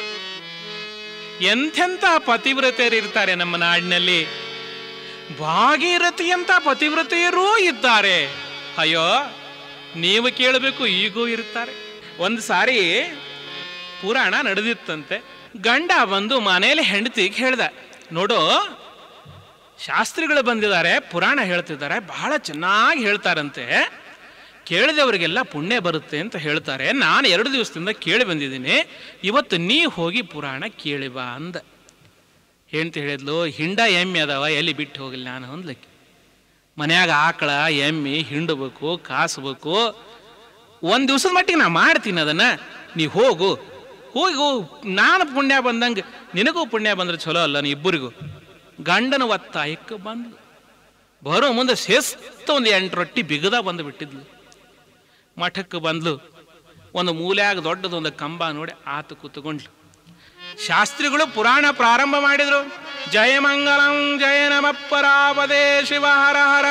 ಎಂಥೆಂಥ ಪತಿವ್ರತೆಯರು ಇರ್ತಾರೆ ನಮ್ಮ ನಾಡಿನಲ್ಲಿ ಭಾಗೀರಥಿಯಂತ ಪತಿವ್ರತೆಯರೂ ಇದ್ದಾರೆ ಅಯ್ಯೋ ನೀವು ಕೇಳಬೇಕು ಈಗೂ ಇರ್ತಾರೆ ಒಂದು ಸಾರಿ ಪುರಾಣ ನಡೆದಿತ್ತಂತೆ ಗಂಡ ಬಂದು ಮನೆಯಲ್ಲಿ ಹೆಂಡತಿಗೆ ಹೇಳ್ದ ನೋಡು ಶಾಸ್ತ್ರಿಗಳು ಬಂದಿದ್ದಾರೆ ಪುರಾಣ ಹೇಳ್ತಿದ್ದಾರೆ ಬಹಳ ಚೆನ್ನಾಗಿ ಹೇಳ್ತಾರಂತೆ ಕೇಳಿದವರಿಗೆಲ್ಲ ಪುಣ್ಯ ಬರುತ್ತೆ ಅಂತ ಹೇಳ್ತಾರೆ ನಾನು ಎರಡು ದಿವಸದಿಂದ ಕೇಳಿ ಬಂದಿದ್ದೀನಿ ಇವತ್ತು ನೀ ಹೋಗಿ ಪುರಾಣ ಕೇಳಿ ಬಾ ಅಂದ ಹೆಂಡ್ತಿ ಹೇಳಿದ್ಲು ಹಿಂಡ ಎಮ್ಮೆ ಅದಾವ ಎಲ್ಲಿ ಬಿಟ್ಟು ಹೋಗಲಿ ನಾನು ಅಂದ್ಲಕ್ಕೆ ಮನ್ಯಾಗ ಆಕಳ ಎಮ್ಮೆ ಹಿಂಡಬೇಕು ಕಾಸಬೇಕು ಒಂದು ದಿವಸದ ಮಟ್ಟಿಗೆ ನಾ ಮಾಡ್ತೀನಿ ಅದನ್ನ ನೀ ಹೋಗು ಹೋಗಿ ಹೋಗು ನಾನು ಪುಣ್ಯ ಬಂದಂಗೆ ನಿನಗೂ ಪುಣ್ಯ ಬಂದ್ರೆ ಚಲೋ ಅಲ್ಲ ನೀ ಇಬ್ಬರಿಗೂ ಗಂಡನ ಒತ್ತಾಯಕ್ಕೆ ಬಂದ್ಲು ಬರೋ ಮುಂದೆ ಶಿಸ್ತ ಒಂದು ಎಂಟು ರೊಟ್ಟಿ ಬಿಗದ ಬಂದು ಬಿಟ್ಟಿದ್ಲು ಮಠಕ್ಕೆ ಬಂದ್ಲು ಒಂದು ಮೂಲ್ಯಾಗ ದೊಡ್ಡದೊಂದು ಕಂಬ ನೋಡಿ ಆತ ಕೂತ್ಕೊಂಡ್ಲು ಶಾಸ್ತ್ರಿಗಳು ಪುರಾಣ ಪ್ರಾರಂಭ ಮಾಡಿದ್ರು ಜಯ ಮಂಗಲಂ ಜಯ ನಮ ಪರಾಪದೇ ಶಿವ ಹರ ಹರ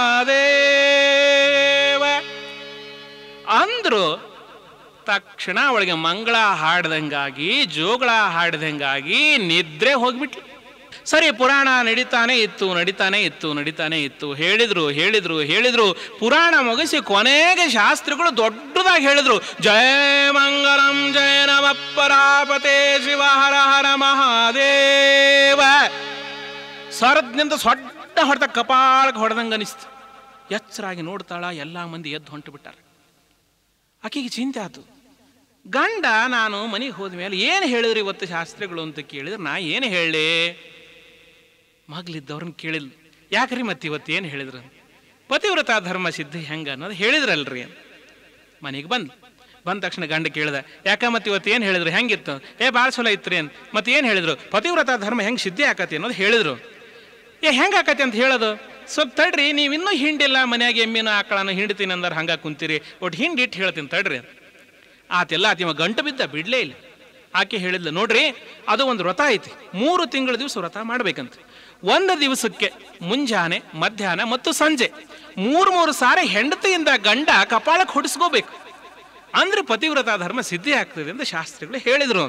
ಮಹಾದೇವ ಅಂದ್ರು ತಕ್ಷಣ ಅವಳಿಗೆ ಮಂಗಳ ಹಾಡ್ದಂಗಾಗಿ ಜೋಗಳ ಹಾಡ್ದಂಗಾಗಿ ನಿದ್ರೆ ಹೋಗ್ಬಿಟ್ಲು ಸರಿ ಪುರಾಣ ನಡೀತಾನೆ ಇತ್ತು ನಡೀತಾನೆ ಇತ್ತು ನಡೀತಾನೆ ಇತ್ತು ಹೇಳಿದ್ರು ಹೇಳಿದ್ರು ಹೇಳಿದ್ರು ಪುರಾಣ ಮುಗಿಸಿ ಕೊನೆಗೆ ಶಾಸ್ತ್ರಿಗಳು ದೊಡ್ಡದಾಗಿ ಹೇಳಿದ್ರು ಜಯ ಮಂಗಲಂ ಜಯ ನಮ ಪರಾಪತೆ ಶಿವ ಹರ ಹರ ಮಹಾದೇವ ಸರದ್ನಿಂದ ಸೊಡ್ಡ ಹೊಡೆದ ಕಪಾಳಕ್ಕೆ ಹೊಡೆದಂಗ ಅನಿಸ್ತು ಎಚ್ಚರಾಗಿ ನೋಡ್ತಾಳ ಎಲ್ಲ ಮಂದಿ ಎದ್ದು ಹೊಂಟು ಬಿಟ್ಟಾರ ಆಕೆಗೆ ಚಿಂತೆ ಆತು ಗಂಡ ನಾನು ಮನೆಗೆ ಹೋದ ಮೇಲೆ ಏನು ಹೇಳಿದ್ರಿ ಇವತ್ತು ಶಾಸ್ತ್ರಿಗಳು ಅಂತ ಕೇಳಿದ್ರೆ ನಾ ಏನು ಹೇಳಿ ಮಗಳಿದ್ದವ್ರನ್ನ ಕೇಳಿದ್ಲು ಯಾಕ್ರಿ ಮತ್ತೆ ಇವತ್ತು ಏನು ಹೇಳಿದ್ರು ಪತಿವ್ರತ ಧರ್ಮ ಸಿದ್ಧಿ ಹೆಂಗ ಅನ್ನೋದು ಹೇಳಿದ್ರಲ್ರಿ ಮನೆಗೆ ಬಂದು ಬಂದ ತಕ್ಷಣ ಗಂಡ ಕೇಳ್ದ ಯಾಕ ಮತ್ತೆ ಇವತ್ತು ಏನು ಹೇಳಿದ್ರು ಹೆಂಗಿತ್ತು ಏ ಭಾಳ ಚಲೋ ಇತ್ರಿ ಏನು ಮತ್ತೆ ಏನು ಹೇಳಿದ್ರು ಪತಿವ್ರತ ಧರ್ಮ ಹೆಂಗೆ ಸಿದ್ಧಿ ಆಕತಿ ಅನ್ನೋದು ಹೇಳಿದ್ರು ಏ ಹೆಂಗೆ ಆಕತಿ ಅಂತ ಹೇಳೋದು ಸ್ವಲ್ಪ ತಡ್ರಿ ನೀವು ಇನ್ನೂ ಹಿಂಡಿಲ್ಲ ಮನ್ಯಾಗ ಎಮ್ಮಿನ ಆಕಳನ ಹಿಂಡ್ತೀನಿ ಅಂದ್ರೆ ಹಂಗ ಕುಂತೀರಿ ಒಟ್ಟು ಹಿಂಡಿಟ್ಟು ಹೇಳ್ತೀನಿ ತಡ್ರಿ ಆತೆಲ್ಲ ಆತಿವ ಗಂಟು ಬಿದ್ದ ಬಿಡ್ಲೇ ಇಲ್ಲ ಆಕೆ ಹೇಳಿದ್ಲು ನೋಡ್ರಿ ಅದು ಒಂದು ವ್ರತ ಐತಿ ಮೂರು ತಿಂಗಳ ದಿವಸ ವ್ರತ ಮಾಡ್ಬೇಕಂತ ಒಂದು ದಿವಸಕ್ಕೆ ಮುಂಜಾನೆ ಮಧ್ಯಾಹ್ನ ಮತ್ತು ಸಂಜೆ ಮೂರು ಮೂರು ಸಾರಿ ಹೆಂಡತಿಯಿಂದ ಗಂಡ ಕಪಾಳಕ್ಕೆ ಹೊಡಿಸ್ಕೋಬೇಕು ಅಂದ್ರೆ ಪತಿವ್ರತ ಧರ್ಮ ಸಿದ್ಧಿ ಆಗ್ತದೆ ಅಂತ ಶಾಸ್ತ್ರಿಗಳು ಹೇಳಿದ್ರು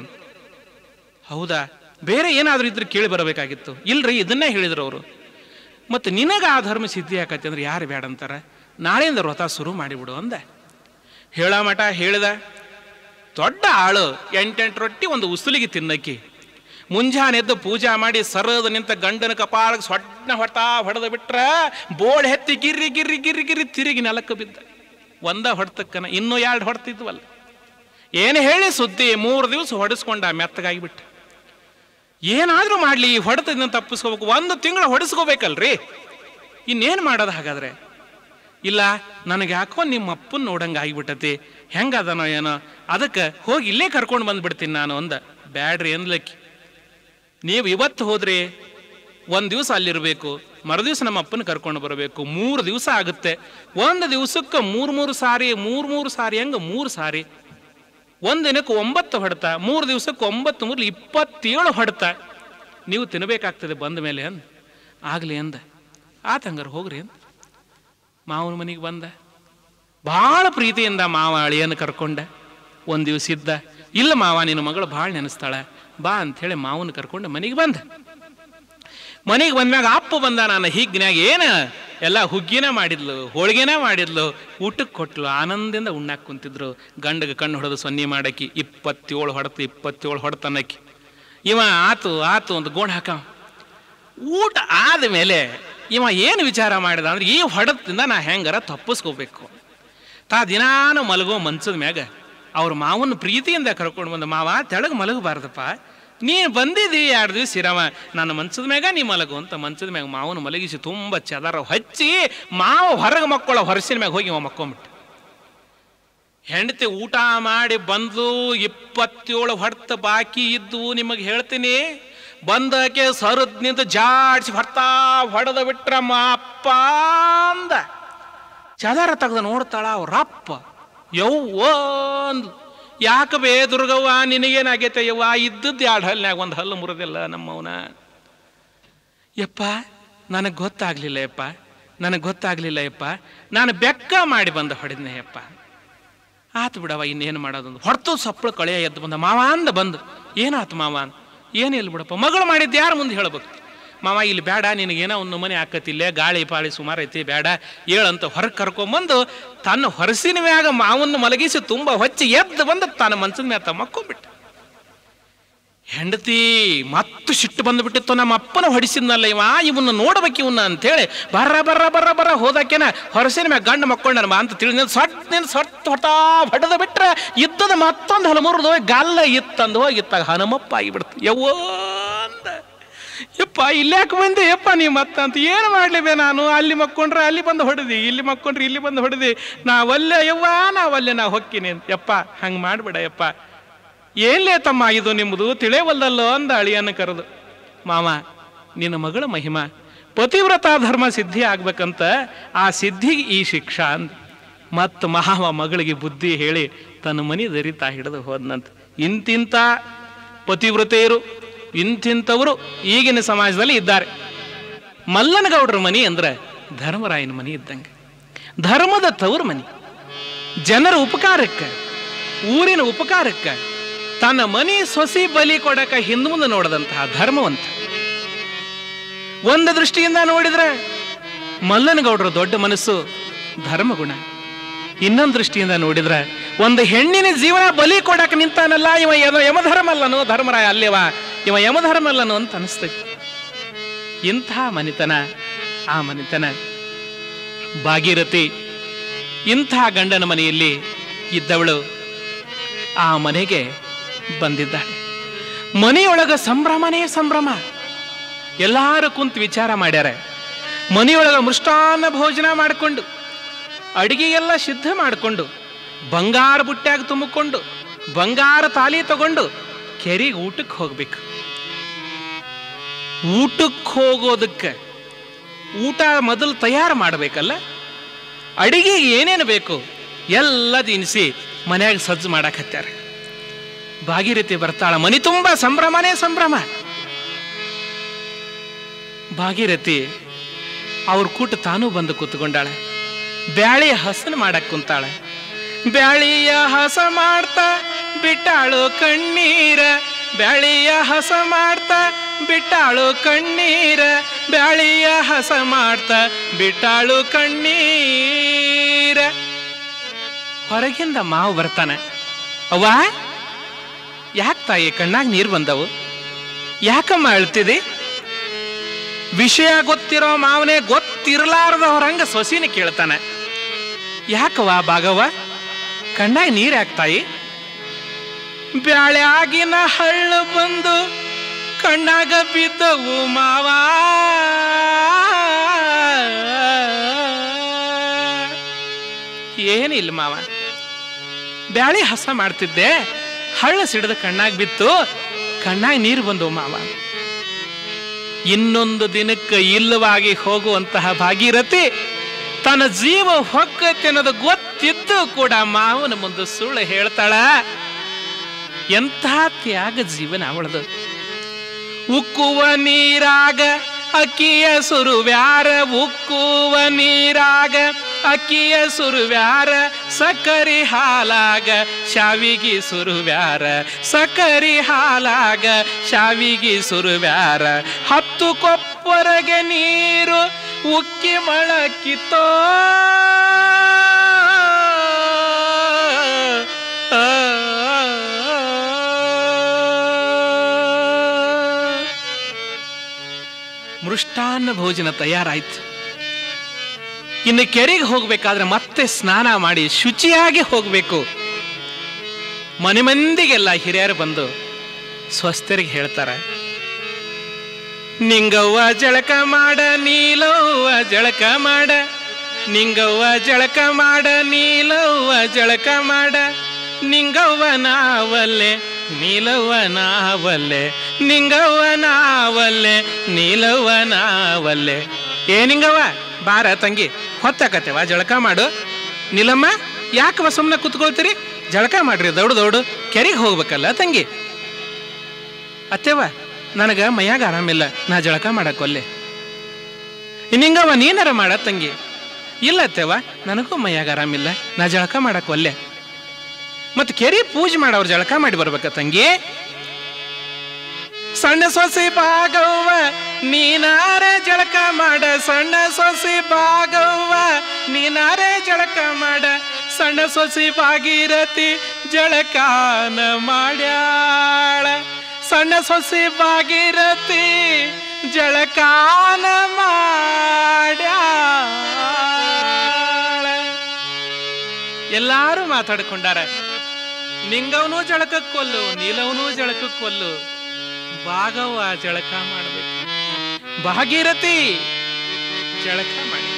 ಹೌದಾ ಬೇರೆ ಏನಾದರೂ ಇದ್ರೆ ಕೇಳಿ ಬರಬೇಕಾಗಿತ್ತು ಇಲ್ರಿ ಇದನ್ನೇ ಹೇಳಿದ್ರು ಅವರು ಮತ್ತು ನಿನಗೆ ಆ ಧರ್ಮ ಸಿದ್ಧಿ ಆಕತಿ ಅಂದ್ರೆ ಯಾರು ಬೇಡ ಅಂತಾರ ನಾಳೆಯಿಂದ ವ್ರತ ಶುರು ಮಾಡಿಬಿಡು ಅಂದೆ ಹೇಳ ಮಠ ಹೇಳ್ದ ದೊಡ್ಡ ಆಳು ಎಂಟೆಂಟು ರೊಟ್ಟಿ ಒಂದು ಉಸುಲಿಗೆ ತಿನ್ನಕ್ಕಿ ಮುಂಜಾನೆ ಎದ್ದು ಪೂಜಾ ಮಾಡಿ ಸರದ ನಿಂತ ಗಂಡನ ಕಪಾಳಕ್ಕೆ ಸೊಡ್ಡ ಹೊಡ್ತಾ ಹೊಡೆದು ಬಿಟ್ರ ಬೋರ್ಡ್ ಹೆತ್ತಿ ಗಿರ್ರಿ ಗಿರ್ರಿ ಗಿರ್ರಿ ಗಿರ್ರಿ ತಿರುಗಿ ನೆಲಕ್ಕೆ ಬಿದ್ದ ಒಂದ ಹೊಡ್ತಕ್ಕನ ಇನ್ನೂ ಎರಡು ಹೊಡ್ತಿದ್ವಲ್ಲ ಏನು ಹೇಳಿ ಸುದ್ದಿ ಮೂರು ದಿವಸ ಹೊಡೆಸ್ಕೊಂಡ ಮೆತ್ತಗಾಗಿ ಬಿಟ್ಟ ಏನಾದರೂ ಮಾಡಲಿ ಈ ಹೊಡೆತದಿಂದ ತಪ್ಪಿಸ್ಕೋಬೇಕು ಒಂದು ತಿಂಗಳು ಹೊಡೆಸ್ಕೋಬೇಕಲ್ರಿ ಇನ್ನೇನು ಮಾಡೋದು ಹಾಗಾದ್ರೆ ಇಲ್ಲ ನನಗೆ ಯಾಕೋ ನಿಮ್ಮ ಅಪ್ಪನ ನೋಡಂಗೆ ಆಗಿಬಿಟ್ಟತಿ ಹೆಂಗದನೋ ಏನೋ ಅದಕ್ಕೆ ಹೋಗಿ ಇಲ್ಲೇ ಕರ್ಕೊಂಡು ಬಂದ್ಬಿಡ್ತೀನಿ ನಾನು ಅಂದ ಬ್ಯಾಡ್ರಿ ಅಂದ್ಲಕ್ಕಿ ನೀವು ಇವತ್ತು ಹೋದ್ರಿ ಒಂದು ದಿವಸ ಅಲ್ಲಿರಬೇಕು ಮರುದಿವಸ ನಮ್ಮ ಅಪ್ಪನ ಕರ್ಕೊಂಡು ಬರಬೇಕು ಮೂರು ದಿವಸ ಆಗುತ್ತೆ ಒಂದು ದಿವಸಕ್ಕೆ ಮೂರು ಮೂರು ಸಾರಿ ಮೂರು ಮೂರು ಸಾರಿ ಹಂಗೆ ಮೂರು ಸಾರಿ ಒಂದು ದಿನಕ್ಕೆ ಒಂಬತ್ತು ಹೊಡೆತ ಮೂರು ದಿವಸಕ್ಕೆ ಒಂಬತ್ತು ಮೂರು ಇಪ್ಪತ್ತೇಳು ಹೊಡೆತ ನೀವು ತಿನ್ನಬೇಕಾಗ್ತದೆ ಬಂದ ಮೇಲೆ ಅಂದ ಆಗಲಿ ಅಂದ ಆತ ಹಂಗಾರೆ ಹೋಗ್ರಿ ಅಂದ ಮಾವನ ಮನೆಗೆ ಬಂದ ಭಾಳ ಪ್ರೀತಿಯಿಂದ ಮಾವ ಅಳಿಯನ್ನು ಕರ್ಕೊಂಡ ಒಂದು ದಿವಸ ಇದ್ದ ಇಲ್ಲ ಮಾವ ನಿನ್ನ ಮಗಳು ಭಾಳ ನೆನೆಸ್ತಾಳ ಬಾ ಅಂಥೇಳಿ ಮಾವನ ಕರ್ಕೊಂಡು ಮನೆಗೆ ಬಂದ ಮನೆಗೆ ಬಂದ್ಮ್ಯಾಗ ಅಪ್ಪ ಬಂದ ನಾನು ಹಿಗ್ನ್ಯಾಗ ಏನ ಎಲ್ಲ ಹುಗ್ಗಿನ ಮಾಡಿದ್ಲು ಹೋಳಿಗೆನ ಮಾಡಿದ್ಲು ಊಟಕ್ಕೆ ಕೊಟ್ಲು ಆನಂದದಿಂದ ಉಣ್ಣಾಕ್ ಕುಂತಿದ್ರು ಗಂಡಗೆ ಕಣ್ಣು ಹೊಡೆದು ಸೊನ್ನೆ ಮಾಡಕ್ಕಿ ಇಪ್ಪತ್ತೇಳು ಹೊಡೆತು ಇಪ್ಪತ್ತೇಳು ಹೊಡೆತನಕ್ಕಿ ಇವ ಆತು ಆತು ಒಂದು ಗೋಣ ಹಾಕ ಊಟ ಆದಮೇಲೆ ಇವ ಏನು ವಿಚಾರ ಮಾಡಿದ ಅಂದ್ರೆ ಈ ಹೊಡೆತದಿಂದ ನಾ ಹೆಂಗಾರ ತಪ್ಪಿಸ್ಕೋಬೇಕು ತಾ ದಿನಾನು ಮಲಗೋ ಮನ್ಸದ ಮ್ಯಾಗ ಅವ್ರ ಮಾವನ ಪ್ರೀತಿಯಿಂದ ಕರ್ಕೊಂಡು ಬಂದ ಮಾವ ತೆಳಗೆ ಮಲಗಬಾರ್ದಪ್ಪ ನೀನು ಬಂದಿದ್ದೀ ಎರಡು ದಿವಸ ಇರವ ನನ್ನ ಮಂಚದ ಮ್ಯಾಗ ನೀ ಮಲಗು ಅಂತ ಮಂಚದ ಮ್ಯಾಗ ಮಾವನ ಮಲಗಿಸಿ ತುಂಬ ಚದರ ಹಚ್ಚಿ ಮಾವ ಹೊರಗೆ ಮಕ್ಕಳ ಹೊರಸಿನ ಮ್ಯಾಗ ಹೋಗಿ ಅವ ಮಕ್ಕೊಂಬಿಟ್ಟು ಹೆಂಡತಿ ಊಟ ಮಾಡಿ ಬಂದು ಇಪ್ಪತ್ತೇಳು ಹೊಡ್ತ ಬಾಕಿ ಇದ್ದು ನಿಮಗೆ ಹೇಳ್ತೀನಿ ಬಂದಕ್ಕೆ ಸರದ್ ನಿಂತು ಜಾಡ್ಸಿ ಹೊಡ್ತಾ ಹೊಡೆದ ಬಿಟ್ರ ಅಪ್ಪ ಅಂದ ಚದಾರ ತೆಗೆದು ನೋಡ್ತಾಳ ಅವ್ರಪ್ಪ ಯವ್ವ ಅಂದ್ಲು ಯಾಕೆ ಬೇ ದುರ್ಗವ್ವ ನಿನಗೇನಾಗೈತೆ ಯವ್ವ ಇದ್ದದ್ದು ಎರಡು ಹಲ್ನಾಗ ಒಂದು ಹಲ್ಲು ಮುರಿದಿಲ್ಲ ನಮ್ಮವನ ಯಪ್ಪ ನನಗೆ ಗೊತ್ತಾಗ್ಲಿಲ್ಲ ಯಪ್ಪ ನನಗೆ ಗೊತ್ತಾಗ್ಲಿಲ್ಲ ಯಪ್ಪ ನಾನು ಬೆಕ್ಕ ಮಾಡಿ ಬಂದ ಹೊಡೆದ್ನೆ ಯಪ್ಪ ಆತು ಬಿಡವ ಇನ್ನೇನು ಮಾಡೋದು ಹೊಡ್ತು ಸಪ್ಪಳು ಕಳೆಯ ಎದ್ದು ಬಂದ ಮಾವ ಅಂದ ಬಂದು ಏನಾತು ಮಾವ ಅಂದ ಏನಿಲ್ಲ ಬಿಡಪ್ಪ ಮಗಳು ಮಾಡಿದ್ದು ಯಾರು ಮುಂದೆ ಹೇಳ್ಬೇಕು ಮಾವ ಇಲ್ಲಿ ಬೇಡ ನಿನಗೇನೋ ಒಂದು ಮನೆ ಆಕತಿಲ್ಲ ಗಾಳಿ ಪಾಳಿ ಸುಮಾರು ಐತಿ ಬೇಡ ಏಳಂತ ಹೊರಗೆ ಕರ್ಕೊಂಬಂದು ತನ್ನ ಹೊರಸಿನ ಮ್ಯಾಗ ಮಾವನ್ನ ಮಲಗಿಸಿ ತುಂಬ ಹೊಚ್ಚಿ ಎದ್ದು ಬಂದು ತನ್ನ ಮನ್ಸದ ಮ್ಯಾಗ ಮಕ್ಕೊಂಬಿಟ್ಟ ಹೆಂಡತಿ ಮತ್ತು ಸಿಟ್ಟು ಬಂದುಬಿಟ್ಟಿತ್ತು ನಮ್ಮ ಅಪ್ಪನ ಹೊಡಿಸಿದ್ನಲ್ಲ ಇವ ಇವನ್ನ ನೋಡ್ಬೇಕು ಇವನ್ನ ಅಂತೇಳಿ ಬರ್ರ ಬರ್ರ ಬರ್ರ ಬರ್ರ ಹೋದಾಕೆನ ಹೊರಸಿನ ಮ್ಯಾಗ ಗಂಡು ಮಕ್ಕೊಂಡನ ಅಂತ ತಿಳಿದ ಸೊಟ್ ನಿಂದ ಸೊಟ್ ಹೊಡ್ತಾ ಹೊಡೆದ ಬಿಟ್ರೆ ಇದ್ದದ ಮತ್ತೊಂದು ಹಲಮೂರದು ಗಲ್ಲ ಇತ್ತಂದು ಹೋಗಿ ಇತ್ತಾಗ ಹನುಮಪ್ಪ ಆಗಿಬಿಡ್ತು ಯವ್ವೋ ಅಂದ ಯಪ್ಪ ಇಲ್ಯಾಕೆ ಬಂದೆ ಯಪ್ಪ ನೀ ಮತ್ತ ಅಂತ ಏನು ಮಾಡ್ಲಿಬೇ ನಾನು ಅಲ್ಲಿ ಮಕ್ಕೊಂಡ್ರೆ ಅಲ್ಲಿ ಬಂದು ಹೊಡೆದಿ ಇಲ್ಲಿ ಮಕ್ಕೊಂಡ್ರೆ ಇಲ್ಲಿ ಬಂದು ಹೊಡೆದಿ ನಾವಲ್ಲೇ ಯವ್ವ ನಾವಲ್ಲೇ ನಾ ಹೊಕ್ಕಿನಿ ಅಂತ ಯಪ್ಪ ಹಂಗೆ ಮಾಡ್ಬೇಡ ಯಪ್ಪ ಏನ್ಲೇ ತಮ್ಮ ಇದು ನಿಮ್ಮದು ತಿಳಿಯವಲ್ದಲ್ಲೋ ಅಂದ ಅಳಿಯನ್ನ ಕರೆದು ಮಾವ ನಿನ್ನ ಮಗಳ ಮಹಿಮಾ ಪತಿವ್ರತ ಧರ್ಮ ಸಿದ್ಧಿ ಆಗ್ಬೇಕಂತ ಆ ಸಿದ್ಧಿಗೆ ಈ ಶಿಕ್ಷಾ ಅಂದ ಮತ್ತು ಮಹಾವ ಮಗಳಿಗೆ ಬುದ್ಧಿ ಹೇಳಿ ತನ್ನ ಮನೆ ದರಿತಾ ಹಿಡಿದು ಹೋದ್ನಂತ ಇಂತಿಂತ ಪತಿವ್ರತೆಯರು ಇಂತಿಂಥವರು ಈಗಿನ ಸಮಾಜದಲ್ಲಿ ಇದ್ದಾರೆ ಮಲ್ಲನಗೌಡರ ಮನೆ ಅಂದ್ರೆ ಧರ್ಮರಾಯನ ಮನೆ ಇದ್ದಂಗೆ ಧರ್ಮದ ತವರು ಮನೆ ಜನರ ಉಪಕಾರಕ್ಕೆ ಊರಿನ ಉಪಕಾರಕ್ಕೆ ತನ್ನ ಮನೆ ಸೊಸಿ ಬಲಿ ಕೊಡಕ ಹಿಂದ್ಮುಂದೆ ನೋಡದಂತಹ ಧರ್ಮವಂತ ಒಂದು ದೃಷ್ಟಿಯಿಂದ ನೋಡಿದ್ರೆ ಮಲ್ಲನಗೌಡರ ದೊಡ್ಡ ಮನಸ್ಸು ಧರ್ಮಗುಣ ಇನ್ನೊಂದು ದೃಷ್ಟಿಯಿಂದ ನೋಡಿದ್ರೆ ಒಂದು ಹೆಣ್ಣಿನ ಜೀವನ ಬಲಿ ಕೊಡಕ್ಕೆ ನಿಂತಾನಲ್ಲ ಇವ ಏನೋ ಯಮಧರ್ಮಲ್ಲನು ಧರ್ಮರಾಯ ಅಲ್ಲೇವ ಇವ ಯಮಧರ್ಮಲ್ಲನು ಅಂತ ಅನಿಸ್ತೈತಿ ಇಂಥ ಮನಿತನ ಆ ಮನಿತನ ಭಾಗೀರಥಿ ಇಂಥ ಗಂಡನ ಮನೆಯಲ್ಲಿ ಇದ್ದವಳು ಆ ಮನೆಗೆ ಬಂದಿದ್ದಾಳೆ ಮನೆಯೊಳಗ ಸಂಭ್ರಮನೇ ಸಂಭ್ರಮ ಎಲ್ಲಾರು ಕುಂತು ವಿಚಾರ ಮಾಡ್ಯಾರ ಮನೆಯೊಳಗ ಮೃಷ್ಟಾನ್ನ ಭೋಜನ ಮಾಡಿಕೊಂಡು ಅಡಿಗೆ ಎಲ್ಲ ಸಿದ್ಧ ಮಾಡಿಕೊಂಡು ಬಂಗಾರ ಬುಟ್ಟ್ಯಾಗ ತುಂಬಿಕೊಂಡು ಬಂಗಾರ ತಾಲಿ ತಗೊಂಡು ಕೆರೆಗೆ ಊಟಕ್ಕೆ ಹೋಗ್ಬೇಕು ಊಟಕ್ಕೆ ಹೋಗೋದಕ್ಕೆ ಊಟ ಮೊದಲು ತಯಾರು ಮಾಡಬೇಕಲ್ಲ ಅಡಿಗೆಗೆ ಏನೇನು ಬೇಕು ಎಲ್ಲ ದಿನಸಿ ಮನ್ಯಾಗ ಸಜ್ಜು ಮಾಡಾಕತ್ಯಾರ ಭಾಗೀರಥಿ ಬರ್ತಾಳ ಮನಿ ತುಂಬ ಸಂಭ್ರಮನೇ ಸಂಭ್ರಮ ಭಾಗೀರಥಿ ಅವ್ರ ಕೂಟ ತಾನೂ ಬಂದು ಕೂತ್ಕೊಂಡಾಳೆ ಬ್ಯಾಳಿ ಹಸನ್ ಮಾಡಕ್ ಕುಂತಾಳೆ ಬ್ಯಾಳಿಯ ಹಸ ಮಾಡ್ತಾ ಬಿಟ್ಟಾಳು ಕಣ್ಣೀರ ಬ್ಯಾಳಿಯ ಹಸ ಮಾಡ್ತಾ ಬಿಟ್ಟಾಳು ಕಣ್ಣೀರ ಬ್ಯಾಳಿಯ ಹಸ ಮಾಡ್ತಾ ಬಿಟ್ಟಾಳು ಕಣ್ಣೀರ ಹೊರಗಿಂದ ಮಾವು ಬರ್ತಾನೆ ಅವ್ವ ಯಾಕೆ ತಾಯಿ ಕಣ್ಣಾಗ ನೀರು ಬಂದವು ಯಾಕಮ್ಮ ಅಳ್ತಿದೆ ವಿಷಯ ಗೊತ್ತಿರೋ ಮಾವನೇ ಗೊತ್ತಿರಲಾರದ ಹೊರಂಗ ಸೊಸಿನ ಕೇಳ್ತಾನೆ ಯಾಕವ್ವ ಭಾಗವ ಕಣ್ಣಾಗ ನೀರ್ ಯಾಕ್ತಾಯಿ ಬ್ಯಾಳ್ಯಾಗಿನ ಹಳ್ಳು ಬಂದು ಕಣ್ಣಾಗ ಬಿದ್ದವು ಮಾವ ಏನಿಲ್ಲ ಮಾವ ಬ್ಯಾಳಿ ಹಸ ಮಾಡ್ತಿದ್ದೆ ಹಳ್ಳ ಸಿಡಿದ ಕಣ್ಣಾಗ ಬಿತ್ತು ಕಣ್ಣಾಗ ನೀರು ಬಂದವು ಮಾವ ಇನ್ನೊಂದು ದಿನಕ್ಕೆ ಇಲ್ಲವಾಗಿ ಹೋಗುವಂತಹ ಭಾಗೀರಥಿ ತನ್ನ ಜೀವ ಹೊಕ್ಕತ್ತೆ ಅನ್ನೋದು ಗೊತ್ತಿದ್ದು ಕೂಡ ಮಾವನ ಮುಂದೆ ಸುಳ್ಳು ಹೇಳ್ತಾಳ ಎಂಥ ತ್ಯಾಗ ಜೀವನ ಅವಳದು ಉಕ್ಕುವ ನೀರಾಗ ಅಕ್ಕಿಯ ಸುರುವ್ಯಾರ ಉಕ್ಕುವ ನೀರಾಗ ಅಕ್ಕಿಯ ಸುರುವ್ಯಾರ ಸಕ್ಕರಿ ಹಾಲಾಗ ಶಾವಿಗಿ ಸುರುವ್ಯಾರ ಸಕ್ಕರಿ ಹಾಲಾಗ ಶಾವಿಗಿ ಸುರುವ್ಯಾರ ಹತ್ತು ಕೊಪ್ಪರಗೆ ನೀರು ಉಕ್ಕಿ ಮಳಕಿತೋ ಮೃಷ್ಟಾನ್ನ ಭೋಜನ ತಯಾರಾಯ್ತು ಇನ್ನು ಕೆರೆಗೆ ಹೋಗ್ಬೇಕಾದ್ರೆ ಮತ್ತೆ ಸ್ನಾನ ಮಾಡಿ ಶುಚಿಯಾಗಿ ಹೋಗ್ಬೇಕು ಮನೆ ಮಂದಿಗೆಲ್ಲ ಹಿರಿಯರು ಬಂದು ಸ್ವಸ್ಥರಿಗೆ ಹೇಳ್ತಾರೆ ನಿಂಗವ್ವ ಜಳಕ ಮಾಡ ನೀಲವ್ವ ಜಳಕ ಮಾಡ ನಿಂಗವ್ವ ಜಳಕ ಮಾಡ ನೀಲವ್ವ ಜಳಕ ಮಾಡ ನಿಂಗವ್ವ ನಾವಲ್ಲೆ ನೀಲವ್ವ ನಾವಲ್ಲೆ ನಿಂಗವ್ವ ನಾವಲ್ಲೆ ನೀಲವ್ವ ನಾವಲ್ಲೆ ಏ ನಿಂಗವ್ವ ಬಾರ ತಂಗಿ ಹೊತ್ತಾಕತ್ತೇವ ಜಳಕ ಮಾಡು ನೀಲಮ್ಮ ಯಾಕವ ಸುಮ್ಮನೆ ಕುತ್ಕೊಳ್ತೀರಿ ಜಳಕ ಮಾಡ್ರಿ ದೌಡು ದೌಡು ಕೆರೆಗೆ ಹೋಗ್ಬೇಕಲ್ಲ ತಂಗಿ ಅತ್ತೆವ ನನಗ ಮೈಯಾಗ ಆರಾಮಿಲ್ಲ ನಾ ಜಳಕ ಮಾಡಕ್ ಒಲ್ಲೆ ನಿಂಗವ್ವ ನೀನಾರ ಮಾಡ ತಂಗಿ ಇಲ್ಲ ಅತ್ತೆವ ನನಗೂ ಮೈಯಾಗ ಆರಾಮಿಲ್ಲ ನಾ ಜಳಕ ಮಾಡಕ್ ಒಲ್ಲೆ ಮತ್ ಕೆರೆ ಪೂಜೆ ಮಾಡವ್ರ ಜಳಕ ಮಾಡಿ ಬರ್ಬೇಕ ತಂಗಿ ಸಣ್ಣ ಸೊಸಿ ಭಾಗವ್ವ ನೀನಾರೆ ಜಳಕ ಮಾಡ ಸಣ್ಣ ಸೊಸಿ ಭಾಗವ್ವ ನೀನಾರೆ ಜಳಕ ಮಾಡ ಸಣ್ಣ ಸೊಸಿ ಭಾಗೀರಥಿ ಜಳಕಾನ ಮಾಡ್ಯಾಳ ಸಣ್ಣ ಸೊಸಿ ಭಾಗೀರಥಿ ಜಳಕಾನ ಮಾಡ್ಯಾಳ ಎಲ್ಲಾರು ಮಾತಾಡ್ಕೊಂಡಾರ ನಿಂಗವನು ಜಳಕಕ್ಕೆ ಕೊಲ್ಲು ನೀಲವನು ಜಳಕಕ್ಕೆ ಕೊಲ್ಲು ಭಾಗವ ಜಳಕ ಮಾಡಬೇಕು ಭಾಗೀರಥಿ ಜಳಕ ಮಾಡಿ